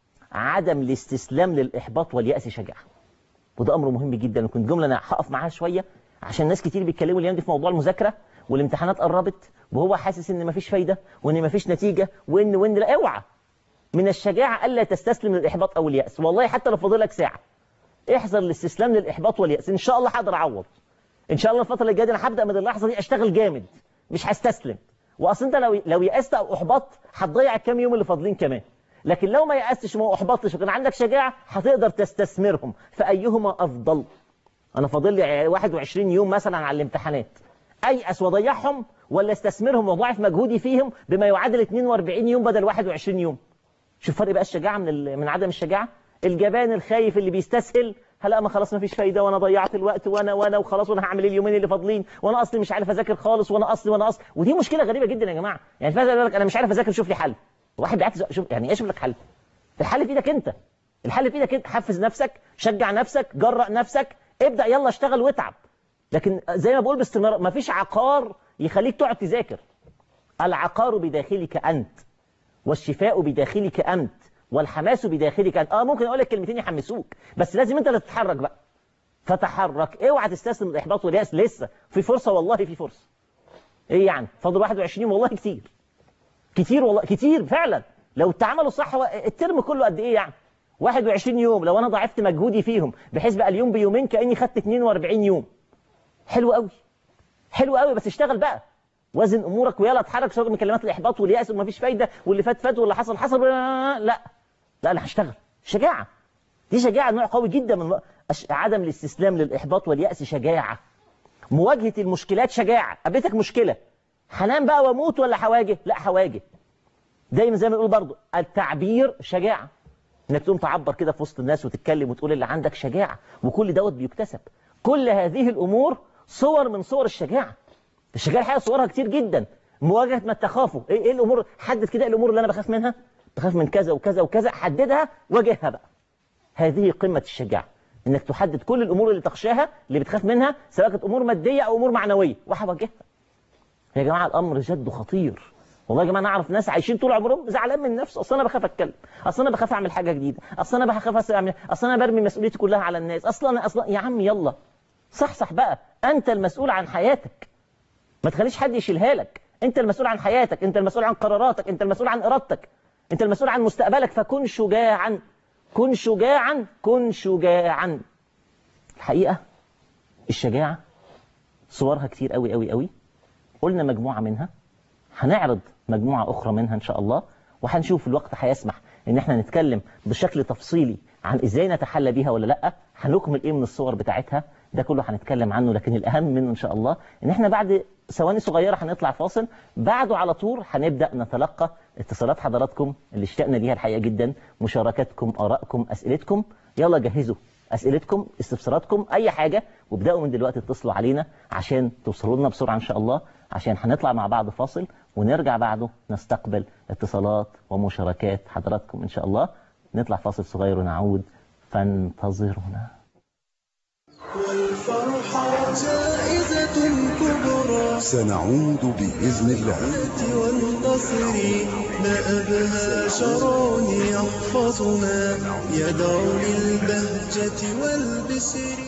عدم الاستسلام للإحباط واليأس شجاعة وده أمر مهم جدا وكنت جملة أنا هقف معاها شوية عشان ناس كتير بيتكلموا اليوم دي في موضوع المذاكرة والامتحانات قربت وهو حاسس ان مفيش فايدة وان مفيش نتيجة وان وان لا اوعى من الشجاعة ألا تستسلم للإحباط أو اليأس والله حتى لو فاضلك ساعة احذر الاستسلام للإحباط واليأس إن شاء الله هقدر أعوض إن شاء الله الفترة اللي جاية دي أنا هبدأ من اللحظة دي أشتغل جامد مش هستسلم وأصل أنت لو لو يأست أو أحبطت هتضيع الكام يوم اللي فاضلين كمان لكن لو ما يأستش وما أحبطتش وكان عندك شجاعة هتقدر تستثمرهم فأيهما أفضل أنا فاضل لي 21 يوم مثلا على الامتحانات أيأس وأضيعهم ولا استثمرهم وأضاعف مجهودي فيهم بما يعادل 42 يوم بدل 21 يوم شوف فرق بقى الشجاعة من ال... من عدم الشجاعة الجبان الخايف اللي بيستسهل هلا ما خلاص ما فيش فايدة وانا ضيعت الوقت وانا وانا وخلاص وانا هعمل إيه اليومين اللي فاضلين وانا اصلي مش عارف اذاكر خالص وانا اصلي وانا اصلي ودي مشكلة غريبة جدا يا جماعة يعني فاهم يقول لك انا مش عارف اذاكر شوف لي حل واحد بيعكس شوف يعني ايه شوف لك حل الحل في ايدك انت الحل في ايدك انت حفز نفسك شجع نفسك جرأ نفسك ابدأ يلا اشتغل واتعب لكن زي ما بقول باستمرار ما فيش عقار يخليك تقعد تذاكر العقار بداخلك انت والشفاء بداخلك أنت والحماس بداخلك أنت آه ممكن أقول لك كلمتين يحمسوك بس لازم أنت اللي تتحرك بقى فتحرك اوعى تستسلم للإحباط واليأس لسه في فرصة والله في فرصة إيه يعني فاضل 21 والله كتير كتير والله كتير فعلا لو اتعملوا صح هو الترم كله قد إيه يعني 21 يوم لو أنا ضاعفت مجهودي فيهم بحيث بقى اليوم بيومين كأني خدت 42 يوم حلو قوي حلو قوي بس اشتغل بقى وزن امورك ويلا اتحرك سواء من كلمات الاحباط والياس ومفيش فايده واللي فات فات واللي حصل حصل لا لا انا هشتغل شجاعه دي شجاعه نوع قوي جدا من أش- عدم الاستسلام للاحباط والياس شجاعه مواجهه المشكلات شجاعه قابلتك مشكله هنام بقى واموت ولا هواجه لا هواجه دايما زي ما بنقول برضو التعبير شجاعه انك تقوم تعبر كده في وسط الناس وتتكلم وتقول اللي عندك شجاعه وكل دوت بيكتسب كل هذه الامور صور من صور الشجاعه الشجاعه الحقيقه صورها كتير جدا مواجهه ما تخافوا ايه ايه الامور حدد كده الامور اللي انا بخاف منها بخاف من كذا وكذا وكذا حددها واجهها بقى هذه قمه الشجاعه انك تحدد كل الامور اللي تخشاها اللي بتخاف منها سواء كانت امور ماديه او امور معنويه وهواجهها يا جماعه الامر جد خطير والله يا جماعه انا اعرف ناس عايشين طول عمرهم زعلان من نفسه اصل انا بخاف اتكلم اصل انا بخاف اعمل حاجه جديده اصل انا بخاف اعمل اصل انا برمي مسؤوليتي كلها على الناس اصلا انا اصلا يا عم يلا صحصح بقى انت المسؤول عن حياتك ما تخليش حد يشيلها لك انت المسؤول عن حياتك انت المسؤول عن قراراتك انت المسؤول عن ارادتك انت المسؤول عن مستقبلك فكن شجاعا كن شجاعا كن شجاعا الحقيقة الشجاعة صورها كتير قوي قوي قوي قلنا مجموعة منها هنعرض مجموعة أخرى منها إن شاء الله وهنشوف الوقت هيسمح إن إحنا نتكلم بشكل تفصيلي عن إزاي نتحلى بيها ولا لأ هنكمل إيه من الصور بتاعتها ده كله هنتكلم عنه لكن الأهم منه إن شاء الله إن إحنا بعد ثواني صغيرة هنطلع فاصل بعده على طول هنبدأ نتلقى اتصالات حضراتكم اللي اشتقنا ليها الحقيقة جدا مشاركاتكم آرائكم أسئلتكم يلا جهزوا أسئلتكم استفساراتكم أي حاجة وابدأوا من دلوقتي اتصلوا علينا عشان توصلوا لنا بسرعة إن شاء الله عشان هنطلع مع بعض فاصل ونرجع بعده نستقبل اتصالات ومشاركات حضراتكم إن شاء الله نطلع فاصل صغير ونعود فانتظرونا والفرحة جائزة كبرى سنعود بإذن الله والنصر ما أبهى شرع يحفظنا يدعو للبهجة والبسر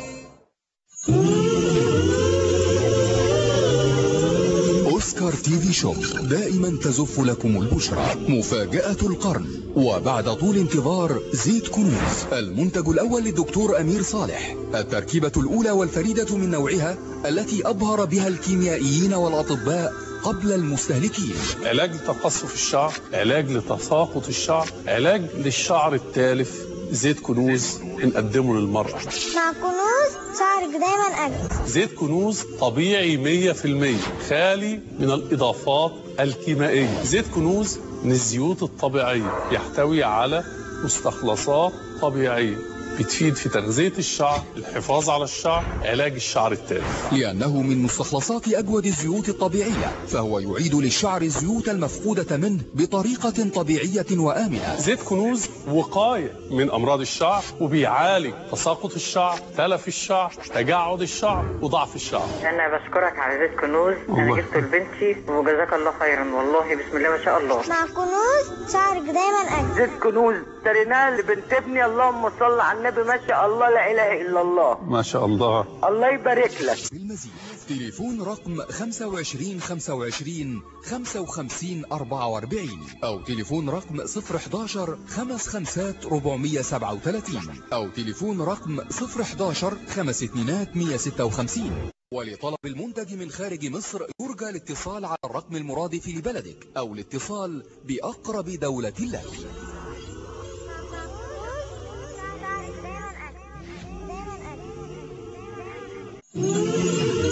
أوسكار تي في شوب دائما تزف لكم البشرى مفاجأة القرن وبعد طول انتظار زيت كنوز المنتج الأول للدكتور أمير صالح التركيبة الأولى والفريدة من نوعها التي أبهر بها الكيميائيين والأطباء قبل المستهلكين علاج لتقصف الشعر علاج لتساقط الشعر علاج للشعر التالف زيت كنوز بنقدمه للمرأة مع كنوز شعرك دايما أجمل زيت كنوز طبيعي 100% خالي من الإضافات الكيميائية زيت كنوز من الزيوت الطبيعية يحتوي على مستخلصات طبيعية بتفيد في تغذية الشعر الحفاظ على الشعر علاج الشعر التالف لأنه من مستخلصات أجود الزيوت الطبيعية فهو يعيد للشعر الزيوت المفقودة منه بطريقة طبيعية وآمنة زيت كنوز وقاية من أمراض الشعر وبيعالج تساقط الشعر تلف الشعر تجعد الشعر وضعف الشعر انا بشكرك على زيت كنوز انا الله. جبته لبنتي وجزاك الله خيرا والله بسم الله ما شاء الله مع كنوز شعرك دايما أجمل زيت كنوز اشتريناه لبنت ابني اللهم صل على النبي ما شاء الله لا اله الا الله ما شاء الله الله يبارك لك بالمزيد تليفون رقم 25 25 55 44 أو تليفون رقم 011 55 437 أو تليفون رقم 011 5 2 156 ولطلب المنتج من خارج مصر يرجى الاتصال على الرقم المرادف لبلدك أو الاتصال بأقرب دولة لك شعرك دايما أجمل دايما أجمل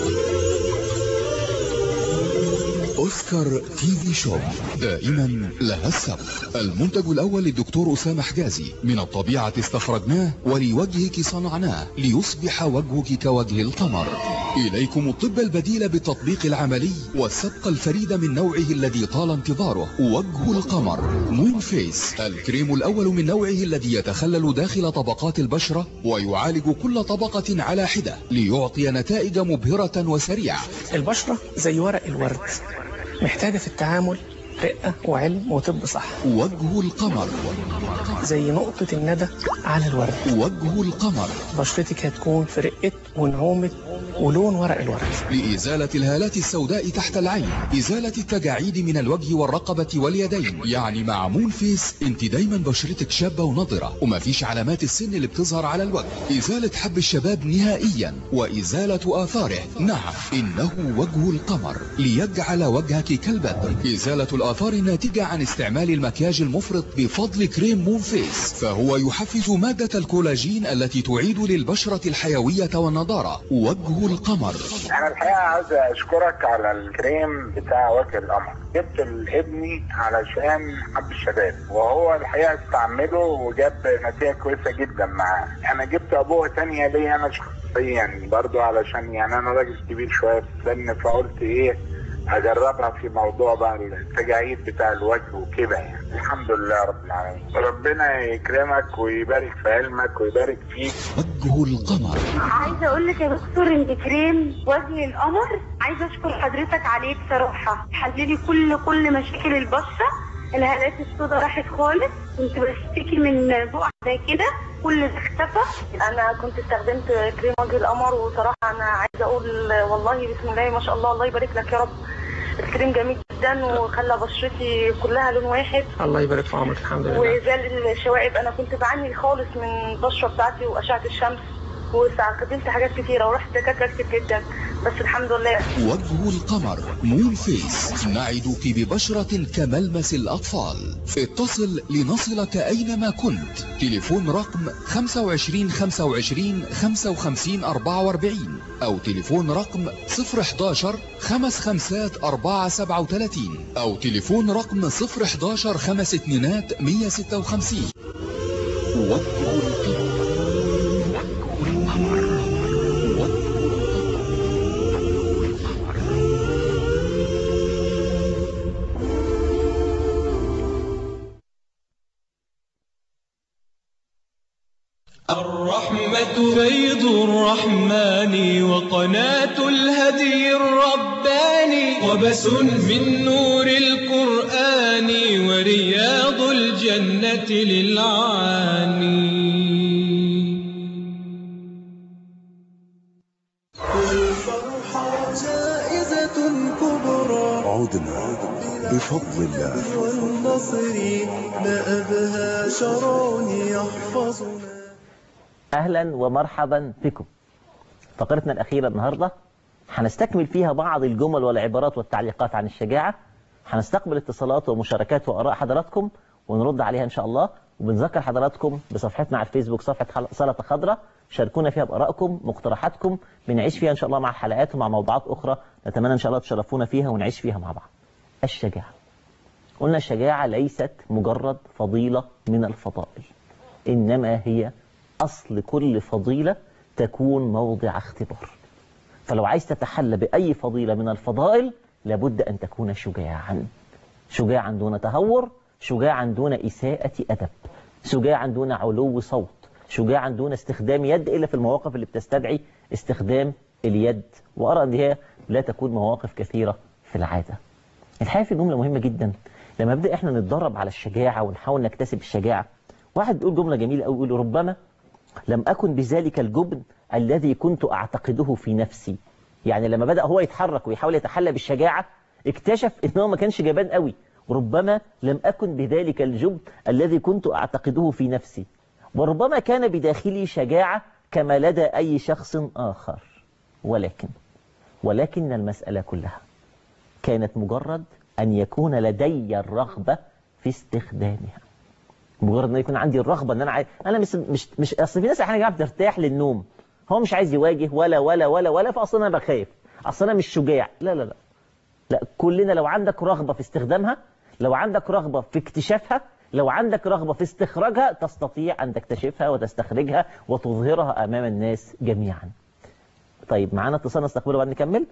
أوسكار تي في شوب دائما لها السبق المنتج الأول للدكتور أسامة حجازي من الطبيعة استخرجناه ولوجهك صنعناه ليصبح وجهك كوجه القمر إليكم الطب البديل بالتطبيق العملي والسبق الفريد من نوعه الذي طال انتظاره وجه القمر مون فيس الكريم الأول من نوعه الذي يتخلل داخل طبقات البشرة ويعالج كل طبقة على حدة ليعطي نتائج مبهرة وسريعة البشرة زي ورق الورد محتاجة في التعامل رقة وعلم وطب صح وجه القمر زي نقطة الندى على الورد وجه القمر بشرتك هتكون في رقة ونعومة ولون ورق الورد لإزالة الهالات السوداء تحت العين إزالة التجاعيد من الوجه والرقبة واليدين يعني مع مون فيس انت دايما بشرتك شابة ونضرة ومفيش علامات السن اللي بتظهر على الوجه إزالة حب الشباب نهائيا وإزالة آثاره نعم إنه وجه القمر ليجعل وجهك كالبدر إزالة الآثار الناتجة عن استعمال المكياج المفرط بفضل كريم مون فيس فهو يحفز مادة الكولاجين التي تعيد للبشرة الحيوية والنضارة وجه القمر انا الحقيقه عايز اشكرك على الكريم بتاع وجه القمر جبت لابني علشان حب الشباب وهو الحقيقه استعمله وجاب نتيجه كويسه جدا معاه انا جبت ابوه تانية ليا انا شخصيا برضو علشان يعني انا راجل كبير شويه في السن فقلت ايه اجربها في موضوع بقى التجاعيد بتاع الوجه وكده يعني الحمد لله رب العالمين ربنا يكرمك ويبارك في علمك ويبارك فيك وجه القمر عايزه اقول لك يا دكتور ان كريم وجه القمر عايزه اشكر حضرتك عليه بصراحه حللي كل كل مشاكل البشره الهالات السوداء راحت خالص كنت بشتكي من بقع زي كده كل ده اختفى انا كنت استخدمت كريم وجه القمر وصراحه انا عايزه اقول والله بسم الله ما شاء الله الله يبارك لك يا رب الكريم جميل جدا وخلى بشرتي كلها لون واحد الله يبارك في عمرك الحمد لله وزال الشوائب انا كنت بعاني خالص من البشره بتاعتي واشعه الشمس واستخدمت حاجات كتيره ورحت دكاتره كتير جدا بس الحمد لله وجه القمر مون فيس نعدك ببشرة كملمس الأطفال اتصل لنصلك أينما كنت تليفون رقم 25 25 55 44 أو تليفون رقم 011 خمس خمسات 4 37 أو تليفون رقم 011 خمس اتنينات 156 وجه القمر وجه القمر الرحمة فيض الرحمن وقناة الهدي الرباني وبس من نور القرآن ورياض الجنة للعاني والفرحة جائزة كبرى عدنا بفضل الله والنصر ما أبهى شرع يحفظنا اهلا ومرحبا بكم فقرتنا الاخيره النهارده هنستكمل فيها بعض الجمل والعبارات والتعليقات عن الشجاعه هنستقبل اتصالات ومشاركات واراء حضراتكم ونرد عليها ان شاء الله وبنذكر حضراتكم بصفحتنا على الفيسبوك صفحه حل- سلطه خضراء شاركونا فيها بارائكم مقترحاتكم بنعيش فيها ان شاء الله مع حلقات ومع موضوعات اخرى نتمنى ان شاء الله تشرفونا فيها ونعيش فيها مع بعض الشجاعه قلنا الشجاعه ليست مجرد فضيله من الفضائل انما هي أصل كل فضيلة تكون موضع اختبار فلو عايز تتحلى بأي فضيلة من الفضائل لابد أن تكون شجاعا شجاعا دون تهور شجاعا دون إساءة أدب شجاعا دون علو صوت شجاعا دون استخدام يد إلا في المواقف اللي بتستدعي استخدام اليد وأرى أن هي لا تكون مواقف كثيرة في العادة الحقيقة في جملة مهمة جدا لما نبدأ احنا نتدرب على الشجاعة ونحاول نكتسب الشجاعة واحد بيقول جملة جميلة أوي يقول ربما لم أكن بذلك الجبن الذي كنت أعتقده في نفسي يعني لما بدأ هو يتحرك ويحاول يتحلى بالشجاعة اكتشف إن هو ما كانش جبان قوي وربما لم أكن بذلك الجبن الذي كنت أعتقده في نفسي وربما كان بداخلي شجاعة كما لدى أي شخص آخر ولكن ولكن المسألة كلها كانت مجرد أن يكون لدي الرغبة في استخدامها مجرد ان يكون عندي الرغبه ان انا عايز انا مش مش مش اصل في ناس احيانا جايه بترتاح للنوم هو مش عايز يواجه ولا ولا ولا ولا فاصلا انا بخاف اصل انا مش شجاع لا لا لا لا كلنا لو عندك رغبه في استخدامها لو عندك رغبه في اكتشافها لو عندك رغبه في استخراجها تستطيع ان تكتشفها وتستخرجها وتظهرها امام الناس جميعا طيب معانا اتصال نستقبله بعد نكمل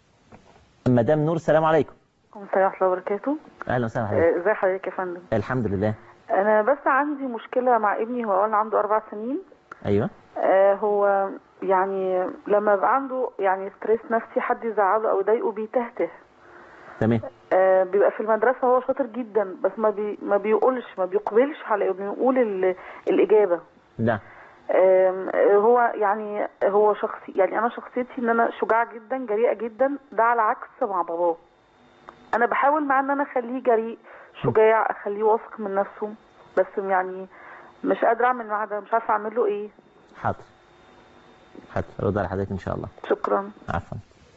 مدام نور السلام عليكم عليكم السلام ورحمة الله وبركاته اهلا وسهلا حضرتك آه، ازي حضرتك يا فندم الحمد لله انا بس عندي مشكلة مع ابني هو أولا عنده اربع سنين ايوه آه، هو يعني لما يبقى عنده يعني ستريس نفسي حد يزعله او يضايقه بيتهته تمام آه، بيبقى في المدرسة هو شاطر جدا بس ما بي ما بيقولش ما بيقبلش على انه يقول ال- الإجابة نعم آم، آه، هو يعني هو شخصي يعني انا شخصيتي ان انا شجاعة جدا جريئة جدا ده على عكس مع باباه انا بحاول معاه ان انا اخليه جريء شجاع اخليه واثق من نفسه بس يعني مش قادرة اعمل معاه ده مش عارفة اعمل له ايه حاضر حاضر رد على حضرتك ان شاء الله شكرا عفوا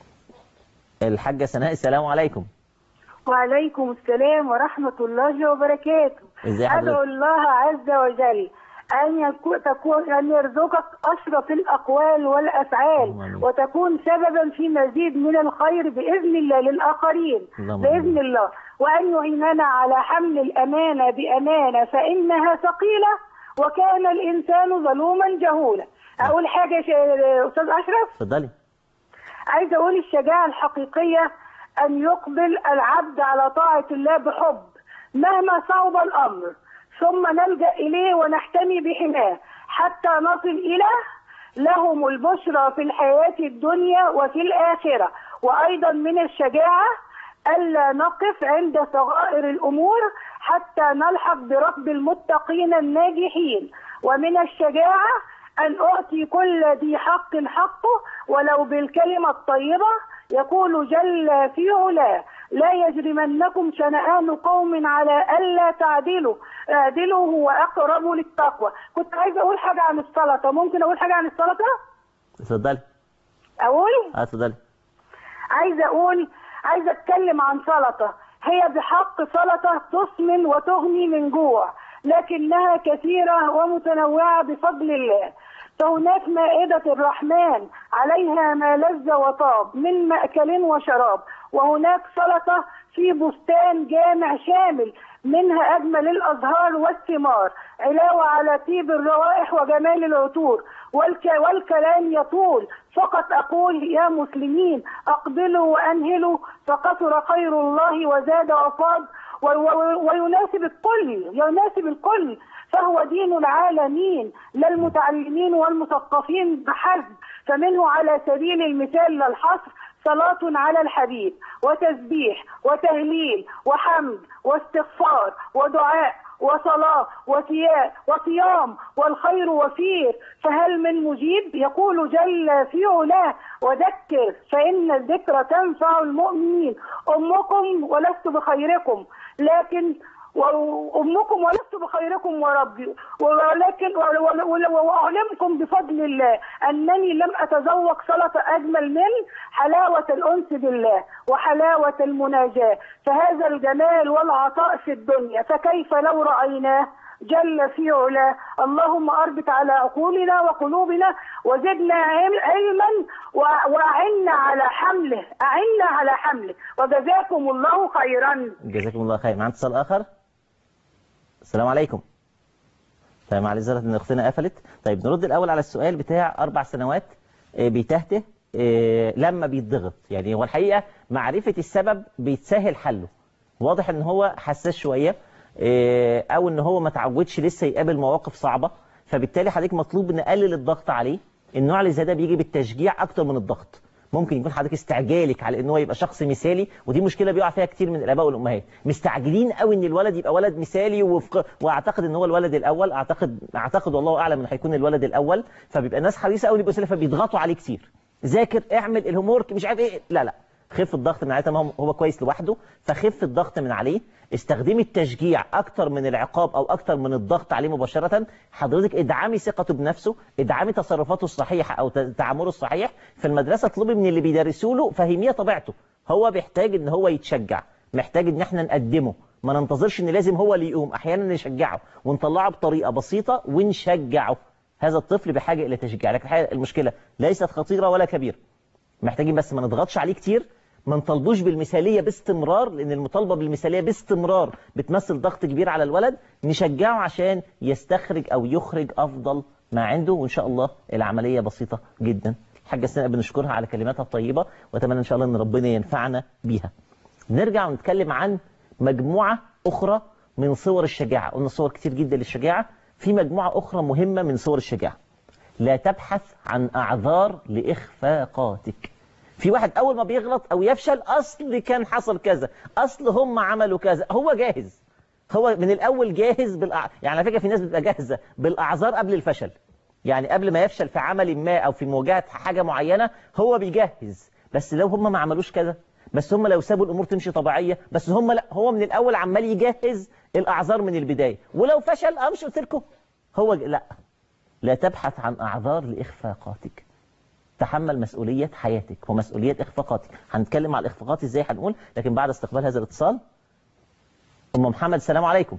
الحاجة سناء السلام عليكم وعليكم السلام ورحمة الله وبركاته ازي حضرتك؟ أدعو الله عز وجل أن يكون تكون أن يرزقك أشرف الأقوال والأفعال وتكون سببا في مزيد من الخير بإذن الله للآخرين اللهم بإذن الله وأن يعيننا على حمل الأمانة بأمانة فإنها ثقيلة وكان الإنسان ظلوما جهولا أقول حاجة يا ش- أستاذ أشرف اتفضلي عايزه اقول الشجاعه الحقيقيه ان يقبل العبد على طاعه الله بحب مهما صعب الامر ثم نلجا اليه ونحتمي بحماه حتى نصل الى لهم البشرى في الحياه الدنيا وفي الاخره وايضا من الشجاعه الا نقف عند صغائر الامور حتى نلحق برب المتقين الناجحين ومن الشجاعه أن أعطي كل ذي حق حقه ولو بالكلمة الطيبة يقول جل في علاه لا يجرمنكم شنآن قوم على ألا تعدلوا اعدلوا هو أقرب للتقوى كنت عايزة أقول حاجة عن السلطة ممكن أقول حاجة عن السلطة اتفضلي أقول اه اتفضلي عايزه اقول عايزه اتكلم عن سلطه هي بحق سلطه تسمن وتغني من جوع لكنها كثيره ومتنوعه بفضل الله فهناك مائدة الرحمن عليها ما لذ وطاب من مأكل وشراب وهناك سلطة في بستان جامع شامل منها أجمل الأزهار والثمار علاوة على طيب الروائح وجمال العطور والك والكلام يطول فقط أقول يا مسلمين أقبلوا وأنهلوا فقصر خير الله وزاد وفاض و- و- ويناسب الكل يناسب الكل فهو دين العالمين لا المتعلمين والمثقفين بحسب فمنه على سبيل المثال لا الحصر صلاة على الحبيب وتسبيح وتهليل وحمد واستغفار ودعاء وصلاة وصيام وصيام والخير وفير فهل من مجيب يقول جل في علاه وذكر فإن الذكر تنفع المؤمنين أمكم ولست بخيركم لكن وأمكم ولست بخيركم وربي ولكن و- و- وأعلمكم بفضل الله أنني لم أتذوق سلطة أجمل من حلاوة الأنس بالله وحلاوة المناجاة فهذا الجمال والعطاء في الدنيا فكيف لو رأيناه جل في علاه اللهم أربط على عقولنا وقلوبنا وزدنا عل- علما و- وأعنا على حمله أعنا على حمله وجزاكم الله خيرا جزاكم الله خير معنا اتصال اخر السلام عليكم طيب معلش زرت ان اختنا قفلت طيب نرد الاول على السؤال بتاع اربع سنوات آه، بيتهته آه، لما بيتضغط يعني هو الحقيقه معرفه السبب بيتسهل حله واضح ان هو حساس شويه آه، او ان هو ما تعودش لسه يقابل مواقف صعبه فبالتالي حضرتك مطلوب نقلل الضغط عليه النوع اللي زي ده بيجي بالتشجيع اكتر من الضغط ممكن يكون حضرتك استعجالك على ان هو يبقى شخص مثالي ودي مشكله بيقع فيها كتير من الاباء والامهات مستعجلين قوي ان الولد يبقى ولد مثالي وفق واعتقد ان هو الولد الاول اعتقد اعتقد والله اعلم انه هيكون الولد الاول فبيبقى الناس حريصه قوي يبقوا مثالي فبيضغطوا عليه كتير ذاكر اعمل الهومورك مش عارف ايه لا لا خف الضغط من عليه تمام هو كويس لوحده فخف الضغط من عليه استخدمي التشجيع اكتر من العقاب او اكتر من الضغط عليه مباشره حضرتك ادعمي ثقته بنفسه ادعمي تصرفاته الصحيحه او ت- تعامله الصحيح في المدرسه اطلبي من اللي بيدرسوا له فهميه طبيعته هو بيحتاج ان هو يتشجع محتاج ان احنا نقدمه ما ننتظرش ان لازم هو اللي يقوم احيانا نشجعه ونطلعه بطريقه بسيطه ونشجعه هذا الطفل بحاجه الى تشجيع لكن الحقيقة المشكله ليست خطيره ولا كبيره محتاجين بس ما نضغطش عليه كتير ما نطالبوش بالمثاليه باستمرار لان المطالبه بالمثاليه باستمرار بتمثل ضغط كبير على الولد نشجعه عشان يستخرج او يخرج افضل ما عنده وان شاء الله العمليه بسيطه جدا الحاجه سناء بنشكرها على كلماتها الطيبه واتمنى ان شاء الله ان ربنا ينفعنا بيها نرجع ونتكلم عن مجموعه اخرى من صور الشجاعه قلنا صور كتير جدا للشجاعه في مجموعه اخرى مهمه من صور الشجاعه لا تبحث عن اعذار لاخفاقاتك في واحد اول ما بيغلط او يفشل اصل كان حصل كذا اصل هم عملوا كذا هو جاهز هو من الاول جاهز بالأع... يعني على فكره في ناس بتبقى جاهزه بالاعذار قبل الفشل يعني قبل ما يفشل في عمل ما او في مواجهه حاجه معينه هو بيجهز بس لو هم ما عملوش كذا بس هم لو سابوا الامور تمشي طبيعيه بس هم لا هو من الاول عمال يجهز الاعذار من البدايه ولو فشل اه مش قلت لكم هو ج- لا لا تبحث عن اعذار لاخفاقاتك تحمل مسؤولية حياتك ومسؤولية إخفاقاتك هنتكلم على الإخفاقات إزاي هنقول لكن بعد استقبال هذا الاتصال أم محمد السلام عليكم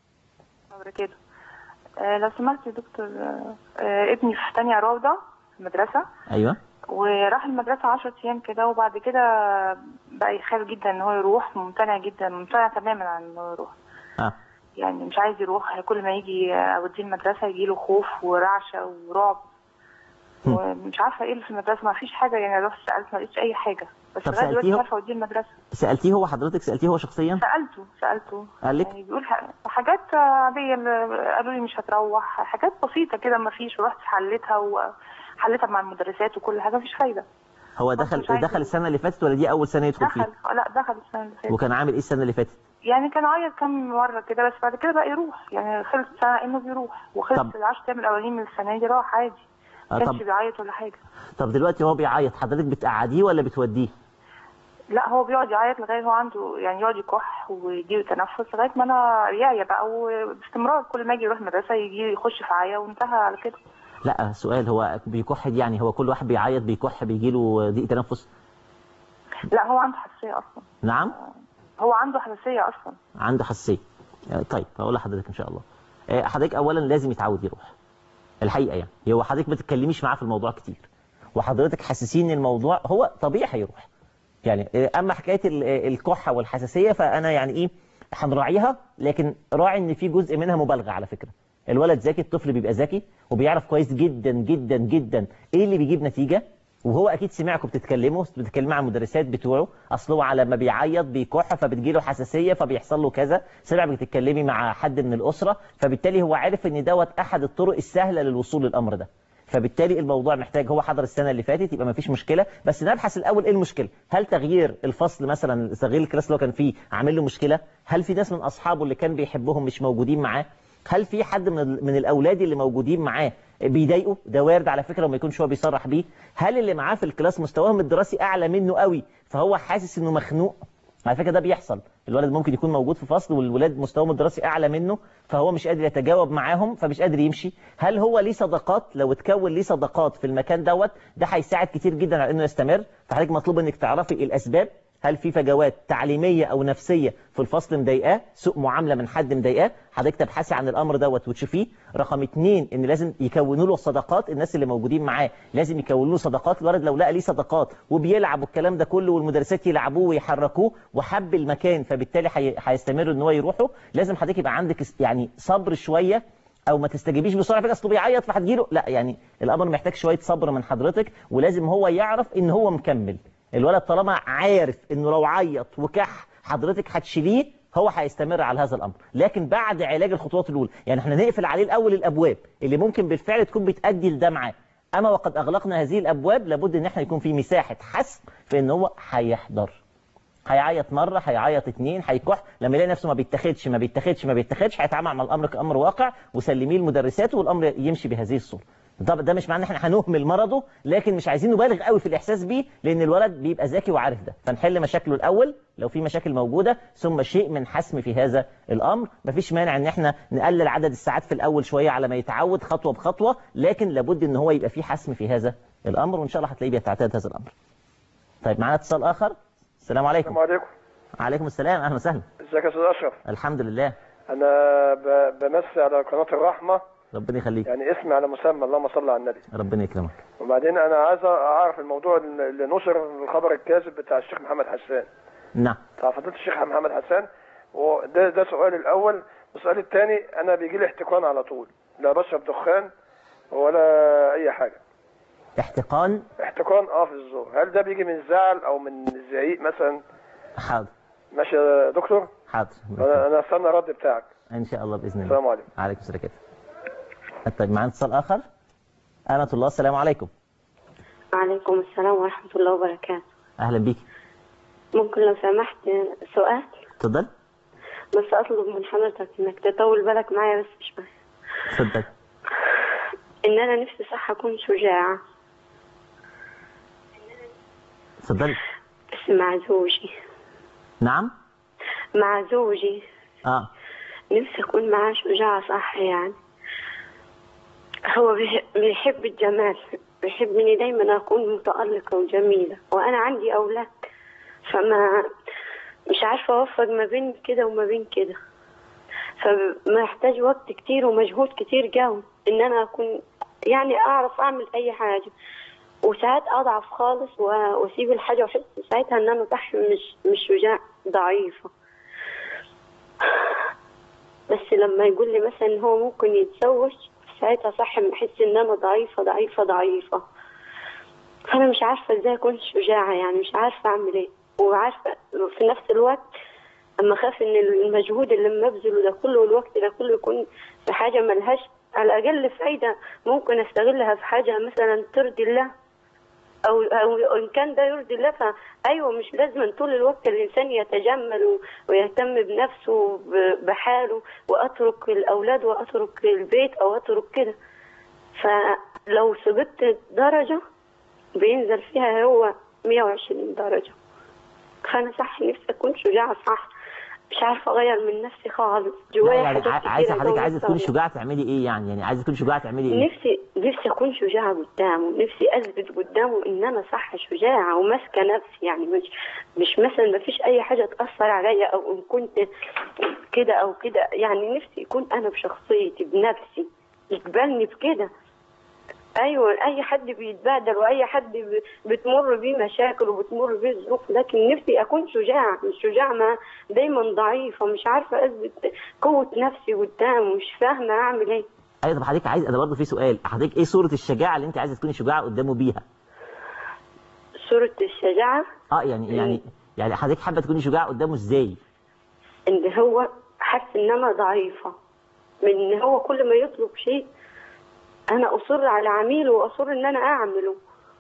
وبركاته آه لو سمحت يا دكتور آه آه ابني في تانية روضة في المدرسة أيوة وراح المدرسة عشرة أيام كده وبعد كده بقى يخاف جدا إن هو يروح ممتنع جدا ممتنع تماما عن إن هو يروح آه. يعني مش عايز يروح كل ما يجي أوديه المدرسة يجيله خوف ورعشة ورعب ومش عارفة إيه اللي في المدرسة ما فيش حاجة يعني رحت سألت ما لقيتش أي حاجة بس طب لغاية دلوقتي سألتيه؟ مش عارفة أوديه المدرسة سألتيه هو حضرتك سألتيه هو شخصيا سألته سألته قال لك يعني بيقول ح- حاجات عادية اللي قالوا لي مش هتروح حاجات بسيطة كده ما فيش ورحت حلتها وحلتها مع المدرسات وكل حاجة مفيش فايدة هو دخل دخل السنة اللي فاتت ولا دي أول سنة يدخل دخل فيها آه، لا دخل السنة اللي فاتت وكان عامل إيه السنة اللي فاتت يعني كان عيط كم مرة كده بس بعد كده بقى يروح يعني خلص سنة إنه بيروح وخلص طب. العشر أيام الأولانيين من السنة دي راح عادي آه، ما طب. كانش بيعيط ولا حاجة طب دلوقتي هو بيعيط حضرتك بتقعديه ولا بتوديه لا هو بيقعد يعيط لغاية هو عنده يعني يقعد يكح ويجيله تنفس لغاية ما أنا يعيا بقى وباستمرار كل ما يجي يروح المدرسة يجي يخش في عيا وانتهى على كده لا سؤال هو بيكح دي يعني هو كل واحد بيعيط بيكح بيجيله ضيق تنفس لا هو عنده حساسيه اصلا نعم هو عنده حساسيه اصلا عنده حساسيه آه، طيب هقول لحضرتك ان شاء الله آه، حضرتك اولا لازم يتعود يروح الحقيقه يعني هو حضرتك ما تتكلميش معاه في الموضوع كتير وحضرتك حاسسين ان الموضوع هو طبيعي هيروح يعني آه، اما حكايه ال- آه، الكحه والحساسيه فانا يعني ايه هنراعيها لكن راعي ان في جزء منها مبالغه على فكره الولد ذكي الطفل بيبقى ذكي وبيعرف كويس جدا جدا جدا ايه اللي بيجيب نتيجه وهو اكيد سمعكم بتتكلموا بتتكلموا مع المدرسات بتوعه اصل هو على ما بيعيط بيكح فبتجيله حساسيه فبيحصل له كذا سمع بتتكلمي مع حد من الاسره فبالتالي هو عارف ان دوت احد الطرق السهله للوصول للامر ده فبالتالي الموضوع محتاج هو حضر السنه اللي فاتت يبقى مفيش مشكله بس نبحث الاول ايه المشكله هل تغيير الفصل مثلا تغيير الكلاس اللي هو كان فيه عامل له مشكله هل في ناس من اصحابه اللي كان بيحبهم مش موجودين معاه هل في حد من ال- من الاولاد اللي موجودين معاه بيضايقه ده وارد على فكره وما يكونش هو بيصرح بيه هل اللي معاه في الكلاس مستواهم الدراسي اعلى منه قوي فهو حاسس انه مخنوق على فكره ده بيحصل الولد ممكن يكون موجود في فصل والولاد مستواهم الدراسي اعلى منه فهو مش قادر يتجاوب معاهم فمش قادر يمشي هل هو ليه صداقات لو اتكون ليه صداقات في المكان دوت ده هيساعد كتير جدا على انه يستمر فحضرتك مطلوب انك تعرفي الاسباب هل في فجوات تعليميه او نفسيه في الفصل مضايقاه سوء معامله من حد مضايقاه حضرتك تبحثي عن الامر دوت وتشوفيه رقم اتنين ان لازم يكونوا له صداقات الناس اللي موجودين معاه لازم يكونوا له صداقات الولد لو لقى ليه صداقات وبيلعب والكلام ده كله والمدرسات يلعبوه ويحركوه وحب المكان فبالتالي هي- هيستمر ان هو يروحه لازم حضرتك يبقى عندك يعني صبر شويه او ما تستجيبيش بسرعه فجاه اصله بيعيط فهتجيله لا يعني الامر محتاج شويه صبر من حضرتك ولازم هو يعرف ان هو مكمل الولد طالما عارف انه لو عيط وكح حضرتك هتشيليه هو هيستمر على هذا الامر لكن بعد علاج الخطوات الاولى يعني احنا نقفل عليه الاول الابواب اللي ممكن بالفعل تكون بتادي لده معاه اما وقد اغلقنا هذه الابواب لابد ان احنا يكون في مساحه حسم في ان هو هيحضر هيعيط مرة هيعيط اتنين هيكح لما يلاقي نفسه ما بيتاخدش ما بيتاخدش ما بيتاخدش هيتعامل مع الامر كامر واقع وسلميه لمدرساته والامر يمشي بهذه الصورة طب ده مش معناه ان احنا هنهمل مرضه لكن مش عايزين نبالغ قوي في الاحساس بيه لان الولد بيبقى ذكي وعارف ده فنحل مشاكله الاول لو في مشاكل موجوده ثم شيء من حسم في هذا الامر مفيش مانع ان احنا نقلل عدد الساعات في الاول شويه على ما يتعود خطوه بخطوه لكن لابد ان هو يبقى في حسم في هذا الامر وان شاء الله هتلاقيه بيتعتاد هذا الامر طيب معانا اتصال اخر السلام عليكم السلام عليكم عليكم السلام اهلا وسهلا ازيك يا استاذ اشرف الحمد لله انا ب- بمسي على قناه الرحمه ربنا يخليك يعني اسمي على مسمى اللهم صل على النبي ربنا يكرمك وبعدين انا عايز اعرف الموضوع اللي نشر الخبر الكاذب بتاع الشيخ محمد حسان نعم بتاع فضيله الشيخ محمد حسان وده ده سؤالي الاول والسؤال الثاني انا بيجي لي احتقان على طول لا بشرب دخان ولا اي حاجه احتقان احتقان اه في الزور هل ده بيجي من زعل او من زعيق مثلا حاضر ماشي يا دكتور حاضر انا انا استنى الرد بتاعك ان شاء الله باذن الله السلام عليكم عليكم السلام كده طيب معانا اتصال اخر امة الله السلام عليكم وعليكم السلام ورحمة الله وبركاته اهلا بيك ممكن لو سمحت سؤال اتفضل بس أطلب من حضرتك إنك تطول بالك معايا بس شوية اتفضل إن أنا نفسي صح أكون شجاعة اتفضل بس مع زوجي نعم مع زوجي اه نفسي أكون معاه شجاعة صح يعني هو بيح- بيحب الجمال بيحب إني دايما أكون متألقة وجميلة وأنا عندي أولاد فما مش عارفة أوفق ما بين كده وما بين كده فمحتاج وقت كتير ومجهود كتير جاوي إن أنا أكون يعني أعرف أعمل أي حاجة وساعات أضعف خالص و- وأسيب الحاجة وأحس ساعتها إن أنا صح مش مش شجاع ضعيفة بس لما يقول لي مثلا إن هو ممكن يتزوج ساعتها صح بحس إن أنا ضعيفة ضعيفة ضعيفة فأنا مش عارفة إزاي أكون شجاعة يعني مش عارفة أعمل إيه وعارفة في نفس الوقت أما أخاف إن المجهود اللي مبذله ده كله والوقت ده كله يكون في حاجة ملهاش على الأقل فايدة ممكن أستغلها في حاجة مثلا ترضي الله أو أو إن كان ده يرضي الله فأيوه مش لازم طول الوقت الإنسان يتجمل و- ويهتم بنفسه ب- بحاله وأترك الأولاد وأترك البيت أو أترك كده فلو سبت درجة بينزل فيها هو 120 درجة فأنا صح نفسي أكون شجاعة صح مش عارفه اغير من نفسي خالص جوايا يعني حاجات ع- عايزه كتيرة حضرتك جوايا عايزه تكوني صعبة. شجاعه تعملي ايه يعني يعني عايزه تكوني شجاعه تعملي ايه نفسي نفسي اكون شجاعه قدامه نفسي اثبت قدامه ان انا صح شجاعه وماسكه نفسي يعني مش مش مثلا ما فيش اي حاجه تاثر عليا او ان كنت كده او كده يعني نفسي يكون انا بشخصيتي بنفسي يقبلني بكده ايوه اي حد بيتبهدل واي حد ب- بتمر بيه مشاكل وبتمر بيه ظروف لكن نفسي اكون شجاعه مش شجاعه ما دايما ضعيفه مش عارفه اثبت قوه نفسي قدامه مش فاهمه اعمل ايه ايوه طب حضرتك عايز انا برضه في سؤال حضرتك ايه صوره الشجاعه اللي انت عايزه تكوني شجاعه قدامه بيها صوره الشجاعه اه يعني يعني يعني حضرتك حابه تكوني شجاعه قدامه ازاي ان هو حاسس ان انا ضعيفه من ان هو كل ما يطلب شيء انا اصر على عميله واصر ان انا اعمله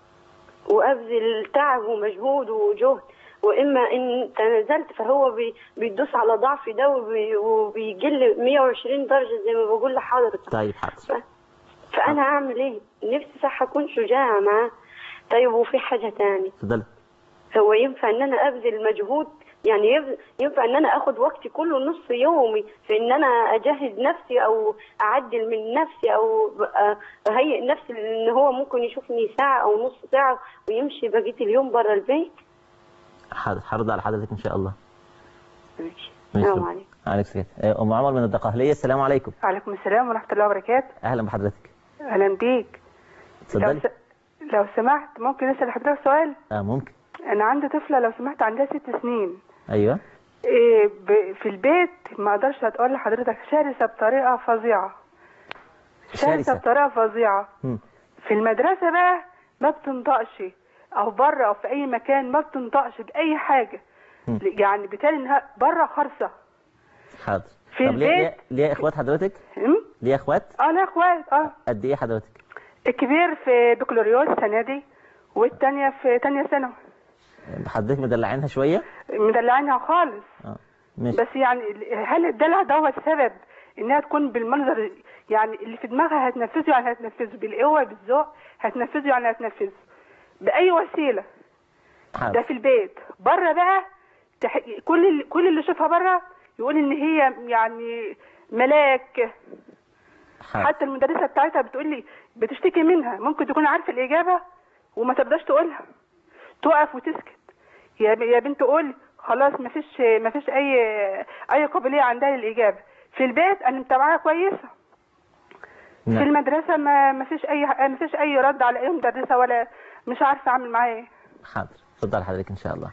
وابذل تعب ومجهود وجهد واما ان تنازلت فهو بي بيدوس على ضعفي ده وبي وبيجل 120 درجه زي ما بقول لحضرتك طيب حاضر فانا اعمل ايه نفسي صح اكون شجاعه معاه طيب وفي حاجه تاني اتفضلي هو ينفع ان انا ابذل مجهود يعني يف- ينفع ان انا اخد وقتي كله نصف يومي في ان انا اجهز نفسي او اعدل من نفسي او أ- اهيئ نفسي لان هو ممكن يشوفني ساعه او نص ساعه ويمشي بقيه اليوم بره البيت حاضر هرد على حضرتك ان شاء الله ماشي ماشي. السلام عليكم عليك السلام آه، ام عمر من الدقهليه السلام عليكم وعليكم السلام ورحمة الله وبركاته اهلا بحضرتك أهلا بيك لو, اتفضلي س... لو سمحت ممكن أسأل حضرتك سؤال اه ممكن أنا عندي طفلة لو سمحت عندها ست سنين ايوه إيه ب... في البيت ما أقدرش أقول لحضرتك شرسة بطريقة فظيعة شرسة شرسة. بطريقة فظيعة مم. في المدرسة بقى ما بتنطقش أو بره أو في أي مكان ما بتنطقش بأي حاجة مم. يعني بالتالي إنها بره خرصة حاضر في طب ليه البيت- ليه, ليه اخوات حضرتك أم؟ ليه اخوات اه لا اخوات اه قد ايه حضرتك الكبير في بكالوريوس السنة دي والتانية في تانية ثانوي حضرتك مدلعينها شويه مدلعينها خالص اه ماشي بس يعني هل الدلع ده هو السبب انها تكون بالمنظر يعني اللي في دماغها هتنفذه يعني هتنفذه بالقوة بالذوق هتنفذه يعني هتنفذه بأي وسيلة ده حاضر في البيت بره بقى تح... كل اللي... كل اللي يشوفها بره يقول ان هي يعني ملاك حاضر حتى المدرسة بتاعتها بتقول لي بتشتكي منها ممكن تكون عارفة الإجابة وما ترضاش تقولها تقف وتسكت يا ب- يا بنت قول خلاص ما فيش ما فيش أي أي قابلية عندها للإجابة في البيت أنا متابعاها كويسة في نعم. المدرسة ما ما فيش أي ما فيش أي رد على أي مدرسة ولا مش عارفة أعمل معاها إيه حاضر اتفضل حضرتك ان شاء الله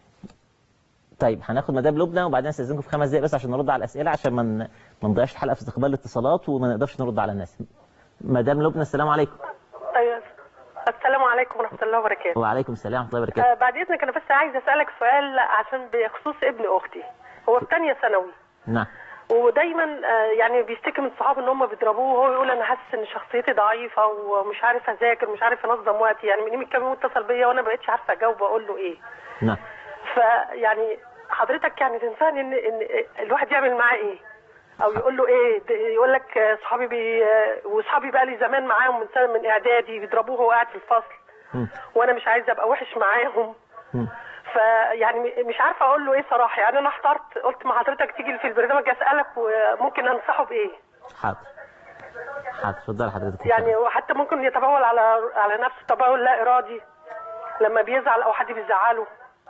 طيب هناخد مدام لبنى وبعدين استاذنكم في خمس دقايق بس عشان نرد على الاسئله عشان ما ن- ما نضيعش الحلقه في استقبال الاتصالات وما نقدرش نرد على الناس مدام لبنى السلام عليكم ايوه السلام عليكم ورحمه الله وبركاته وعليكم السلام ورحمه الله وبركاته آه بعد اذنك انا بس عايزه اسالك سؤال عشان بخصوص ابن اختي هو في ثانيه ثانوي نعم ودايما آه يعني بيشتكي من صحابه ان هم بيضربوه وهو يقول انا حاسس ان شخصيتي ضعيفه ومش عارف اذاكر مش عارف انظم وقتي يعني من يوم كام يوم اتصل بيا وانا ما بقتش عارفه اجاوب اقول له ايه نعم فيعني حضرتك يعني تنصحني ان ان الواحد يعمل معاه ايه او يقول له ايه ده يقول لك آه، صحابي بي آه، واصحابي بقى لي زمان معاهم من سنه من اعدادي بيضربوه وهو قاعد في الفصل مم. وانا مش عايزه ابقى وحش معاهم مم. فيعني م- مش عارفه اقول له ايه صراحه يعني انا احترت قلت ما حضرتك تيجي في البرنامج اسالك وممكن انصحه بايه حاضر حاضر اتفضل حضرتك إن شاء الله. يعني وحتى ممكن يتبول على على نفسه تبول لا ارادي لما بيزعل او حد بيزعله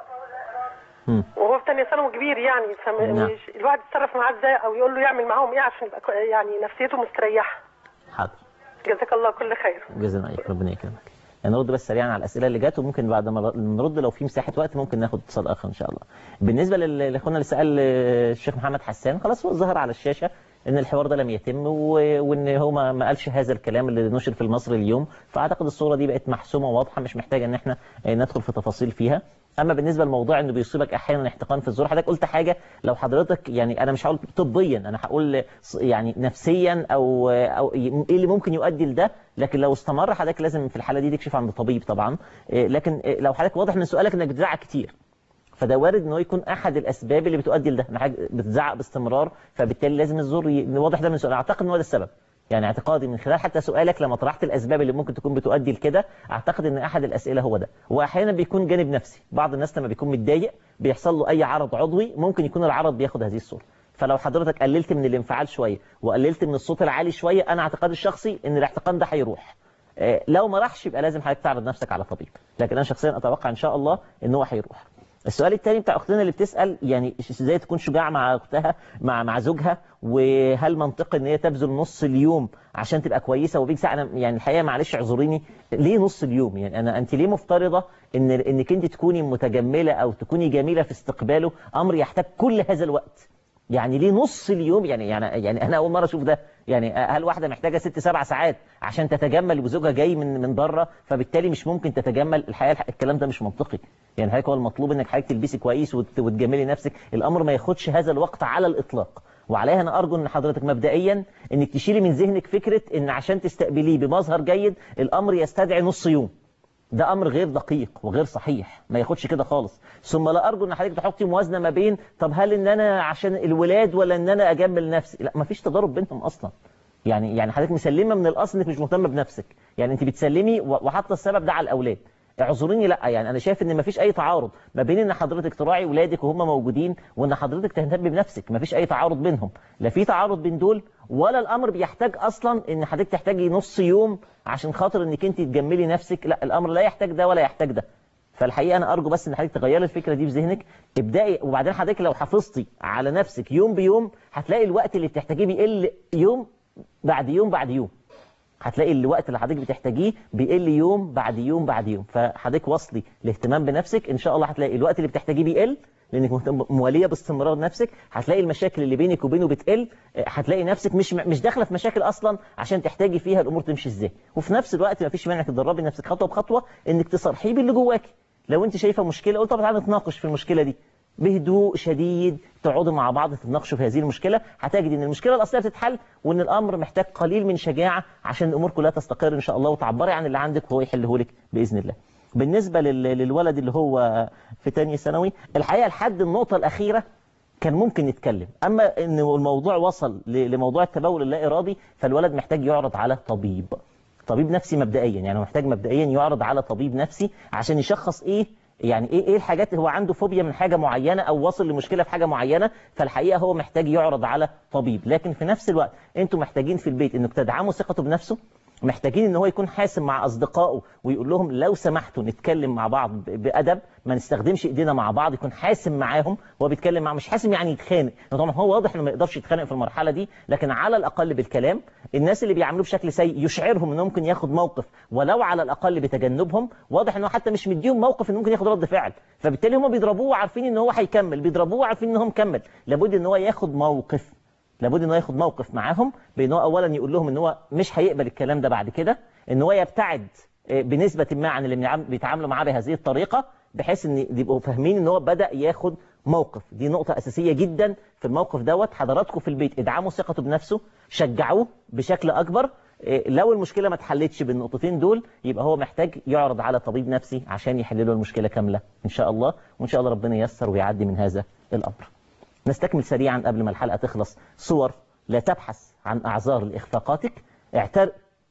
مم. وهو في تانية ثانوي كبير يعني نعم. فمش الواحد يتصرف معاه ازاي او يقول له يعمل معاهم ايه عشان يبقى كو- يعني نفسيته مستريحه حاضر جزاك الله كل خير جزانا عليك ربنا يكرمك نرد بس سريعا على الاسئله اللي جت وممكن بعد ما نرد لو في مساحه وقت ممكن ناخد اتصال اخر ان شاء الله بالنسبه لل- لاخونا اللي سال آه، الشيخ محمد حسان خلاص هو ظهر على الشاشه ان الحوار ده لم يتم و- وان هو ما ما قالش هذا الكلام اللي نشر في المصري اليوم فاعتقد الصوره دي بقت محسومه وواضحه مش محتاجه ان احنا آه، ندخل في تفاصيل فيها اما بالنسبه لموضوع انه بيصيبك احيانا احتقان في الزور حضرتك قلت حاجه لو حضرتك يعني انا مش هقول طبيا انا هقول ص- يعني نفسيا او او ايه اللي ممكن يؤدي لده لكن لو استمر حضرتك لازم في الحاله دي تكشف عند طبيب طبعا إيه، لكن إيه، لو حضرتك واضح من سؤالك انك بتزعق كتير فده وارد ان هو يكون احد الاسباب اللي بتؤدي لده انك بتزعق باستمرار فبالتالي لازم الزور ي... واضح ده من سؤال اعتقد ان هو ده السبب يعني اعتقادي من خلال حتى سؤالك لما طرحت الاسباب اللي ممكن تكون بتؤدي لكده اعتقد ان احد الاسئله هو ده واحيانا بيكون جانب نفسي بعض الناس لما بيكون متضايق بيحصل له اي عرض عضوي ممكن يكون العرض بياخد هذه الصوره فلو حضرتك قللت من الانفعال شويه وقللت من الصوت العالي شويه انا اعتقادي الشخصي ان الاحتقان ده هيروح آه، لو ما راحش يبقى لازم حضرتك تعرض نفسك على طبيب لكن انا شخصيا اتوقع ان شاء الله ان هو هيروح السؤال الثاني بتاع اختنا اللي بتسال يعني ازاي تكون شجاع مع اختها مع مع زوجها وهل منطقي ان هي تبذل نص اليوم عشان تبقى كويسه وبيجي ساعه انا يعني الحقيقه معلش اعذريني ليه نص اليوم يعني انا انت ليه مفترضه ان انك انت تكوني متجمله او تكوني جميله في استقباله امر يحتاج كل هذا الوقت يعني ليه نص اليوم يعني يعني يعني انا اول مره اشوف ده يعني هل واحده محتاجه ست سبع ساعات عشان تتجمل وزوجها جاي من من بره فبالتالي مش ممكن تتجمل الحقيقه الكلام ده مش منطقي يعني حضرتك هو المطلوب انك حضرتك تلبسي كويس وت- وتجملي نفسك الامر ما ياخدش هذا الوقت على الاطلاق وعليها انا ارجو ان حضرتك مبدئيا انك تشيلي من ذهنك فكره ان عشان تستقبليه بمظهر جيد الامر يستدعي نص يوم ده امر غير دقيق وغير صحيح ما ياخدش كده خالص ثم لا ارجو ان حضرتك تحطي موازنه ما بين طب هل ان انا عشان الولاد ولا ان انا اجمل نفسي لا ما فيش تضارب بينهم اصلا يعني يعني حضرتك مسلمه من الاصل انك مش مهتمه بنفسك يعني انت بتسلمي و- وحاطه السبب ده على الاولاد اعذريني لا يعني انا شايف ان مفيش اي تعارض ما بين ان حضرتك تراعي ولادك وهم موجودين وان حضرتك تهتم بنفسك مفيش اي تعارض بينهم لا في تعارض بين دول ولا الامر بيحتاج اصلا ان حضرتك تحتاجي نص يوم عشان خاطر انك انت تجملي نفسك لا الامر لا يحتاج ده ولا يحتاج ده فالحقيقه انا ارجو بس ان حضرتك تغيري الفكره دي في ذهنك ابداي وبعدين حضرتك لو حافظتي على نفسك يوم بيوم هتلاقي الوقت اللي بتحتاجيه بيقل يوم بعد يوم بعد يوم هتلاقي الوقت اللي حضرتك بتحتاجيه بيقل يوم بعد يوم بعد يوم فحضرتك واصلي الاهتمام بنفسك ان شاء الله هتلاقي الوقت اللي بتحتاجيه بيقل لانك مهتم- مواليه باستمرار نفسك هتلاقي المشاكل اللي بينك وبينه بتقل اه، هتلاقي نفسك مش مش داخله في مشاكل اصلا عشان تحتاجي فيها الامور تمشي ازاي وفي نفس الوقت ما فيش مانع تدربي نفسك خطوه بخطوه انك تصرحيه باللي جواكي لو انت شايفه مشكله قلت طب تعالى نتناقش في المشكله دي بهدوء شديد تقعدوا مع بعض تتناقشوا في هذه المشكله هتجد ان المشكله الاصليه بتتحل وان الامر محتاج قليل من شجاعه عشان الامور كلها تستقر ان شاء الله وتعبري عن اللي عندك وهو يحله لك باذن الله بالنسبه لل- للولد اللي هو في تانية ثانوي الحقيقه لحد النقطه الاخيره كان ممكن نتكلم اما ان الموضوع وصل ل- لموضوع التبول اللا ارادي فالولد محتاج يعرض على طبيب طبيب نفسي مبدئيا يعني هو محتاج مبدئيا يعرض على طبيب نفسي عشان يشخص ايه يعني ايه ايه الحاجات هو عنده فوبيا من حاجه معينه او واصل لمشكله في حاجه معينه فالحقيقه هو محتاج يعرض على طبيب لكن في نفس الوقت انتوا محتاجين في البيت انك تدعموا ثقته بنفسه محتاجين ان هو يكون حاسم مع اصدقائه ويقول لهم لو سمحتوا نتكلم مع بعض ب- بادب ما نستخدمش ايدينا مع بعض يكون حاسم معاهم وهو بيتكلم معاهم مش حاسم يعني يتخانق طبعا هو واضح انه ما يقدرش يتخانق في المرحله دي لكن على الاقل بالكلام الناس اللي بيعاملوه بشكل سيء يشعرهم انه ممكن ياخد موقف ولو على الاقل بتجنبهم واضح انه حتى مش مديهم موقف انه ممكن ياخد رد فعل فبالتالي هم بيضربوه وعارفين ان هو هيكمل بيضربوه وعارفين ان هو مكمل لابد ان هو ياخد موقف لابد ان هو ياخد موقف معاهم بان هو اولا يقول لهم ان هو مش هيقبل الكلام ده بعد كده ان هو يبتعد آه، بنسبه ما عن اللي بيعام- بيتعاملوا معاه بهذه الطريقه بحيث ان يبقوا فاهمين ان هو بدا ياخد موقف دي نقطه اساسيه جدا في الموقف دوت حضراتكم في البيت ادعموا ثقته بنفسه شجعوه بشكل اكبر آه، لو المشكله ما اتحلتش بالنقطتين دول يبقى هو محتاج يعرض على طبيب نفسي عشان يحل له المشكله كامله ان شاء الله وان شاء الله ربنا ييسر ويعدي من هذا الامر نستكمل سريعا قبل ما الحلقة تخلص صور لا تبحث عن أعذار لإخفاقاتك اعترف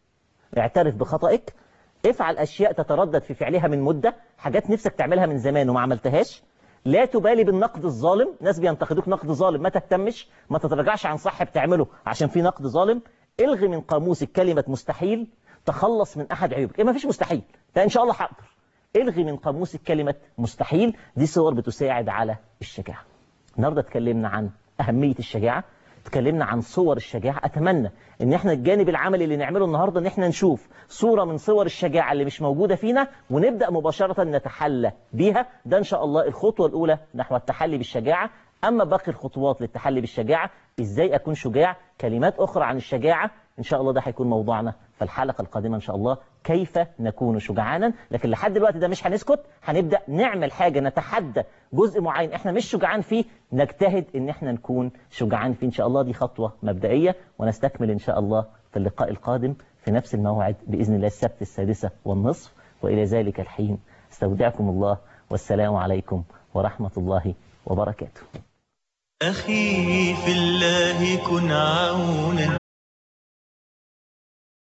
اعترف بخطئك افعل أشياء تتردد في فعلها من مدة حاجات نفسك تعملها من زمان وما عملتهاش لا تبالي بالنقد الظالم ناس بينتقدوك نقد ظالم ما تهتمش ما تتراجعش عن صح بتعمله عشان في نقد ظالم الغي من قاموسك كلمة مستحيل تخلص من أحد عيوبك إيه ما فيش مستحيل ده إن شاء الله هقدر الغي من قاموسك كلمة مستحيل دي صور بتساعد على الشجاعة النهارده اتكلمنا عن أهمية الشجاعة اتكلمنا عن صور الشجاعة أتمنى إن احنا الجانب العملي اللي نعمله النهارده إن احنا نشوف صورة من صور الشجاعة اللي مش موجودة فينا ونبدأ مباشرة نتحلى بيها ده إن شاء الله الخطوة الأولى نحو التحلي بالشجاعة أما باقي الخطوات للتحلي بالشجاعة إزاي أكون شجاع كلمات أخرى عن الشجاعة إن شاء الله ده هيكون موضوعنا في الحلقة القادمة إن شاء الله كيف نكون شجعانا لكن لحد دلوقتي ده مش هنسكت هنبدأ نعمل حاجة نتحدى جزء معين احنا مش شجعان فيه نجتهد ان احنا نكون شجعان فيه ان شاء الله دي خطوة مبدئية ونستكمل ان شاء الله في اللقاء القادم في نفس الموعد بإذن الله السبت السادسة والنصف وإلى ذلك الحين استودعكم الله والسلام عليكم ورحمة الله وبركاته أخي في الله كن عونا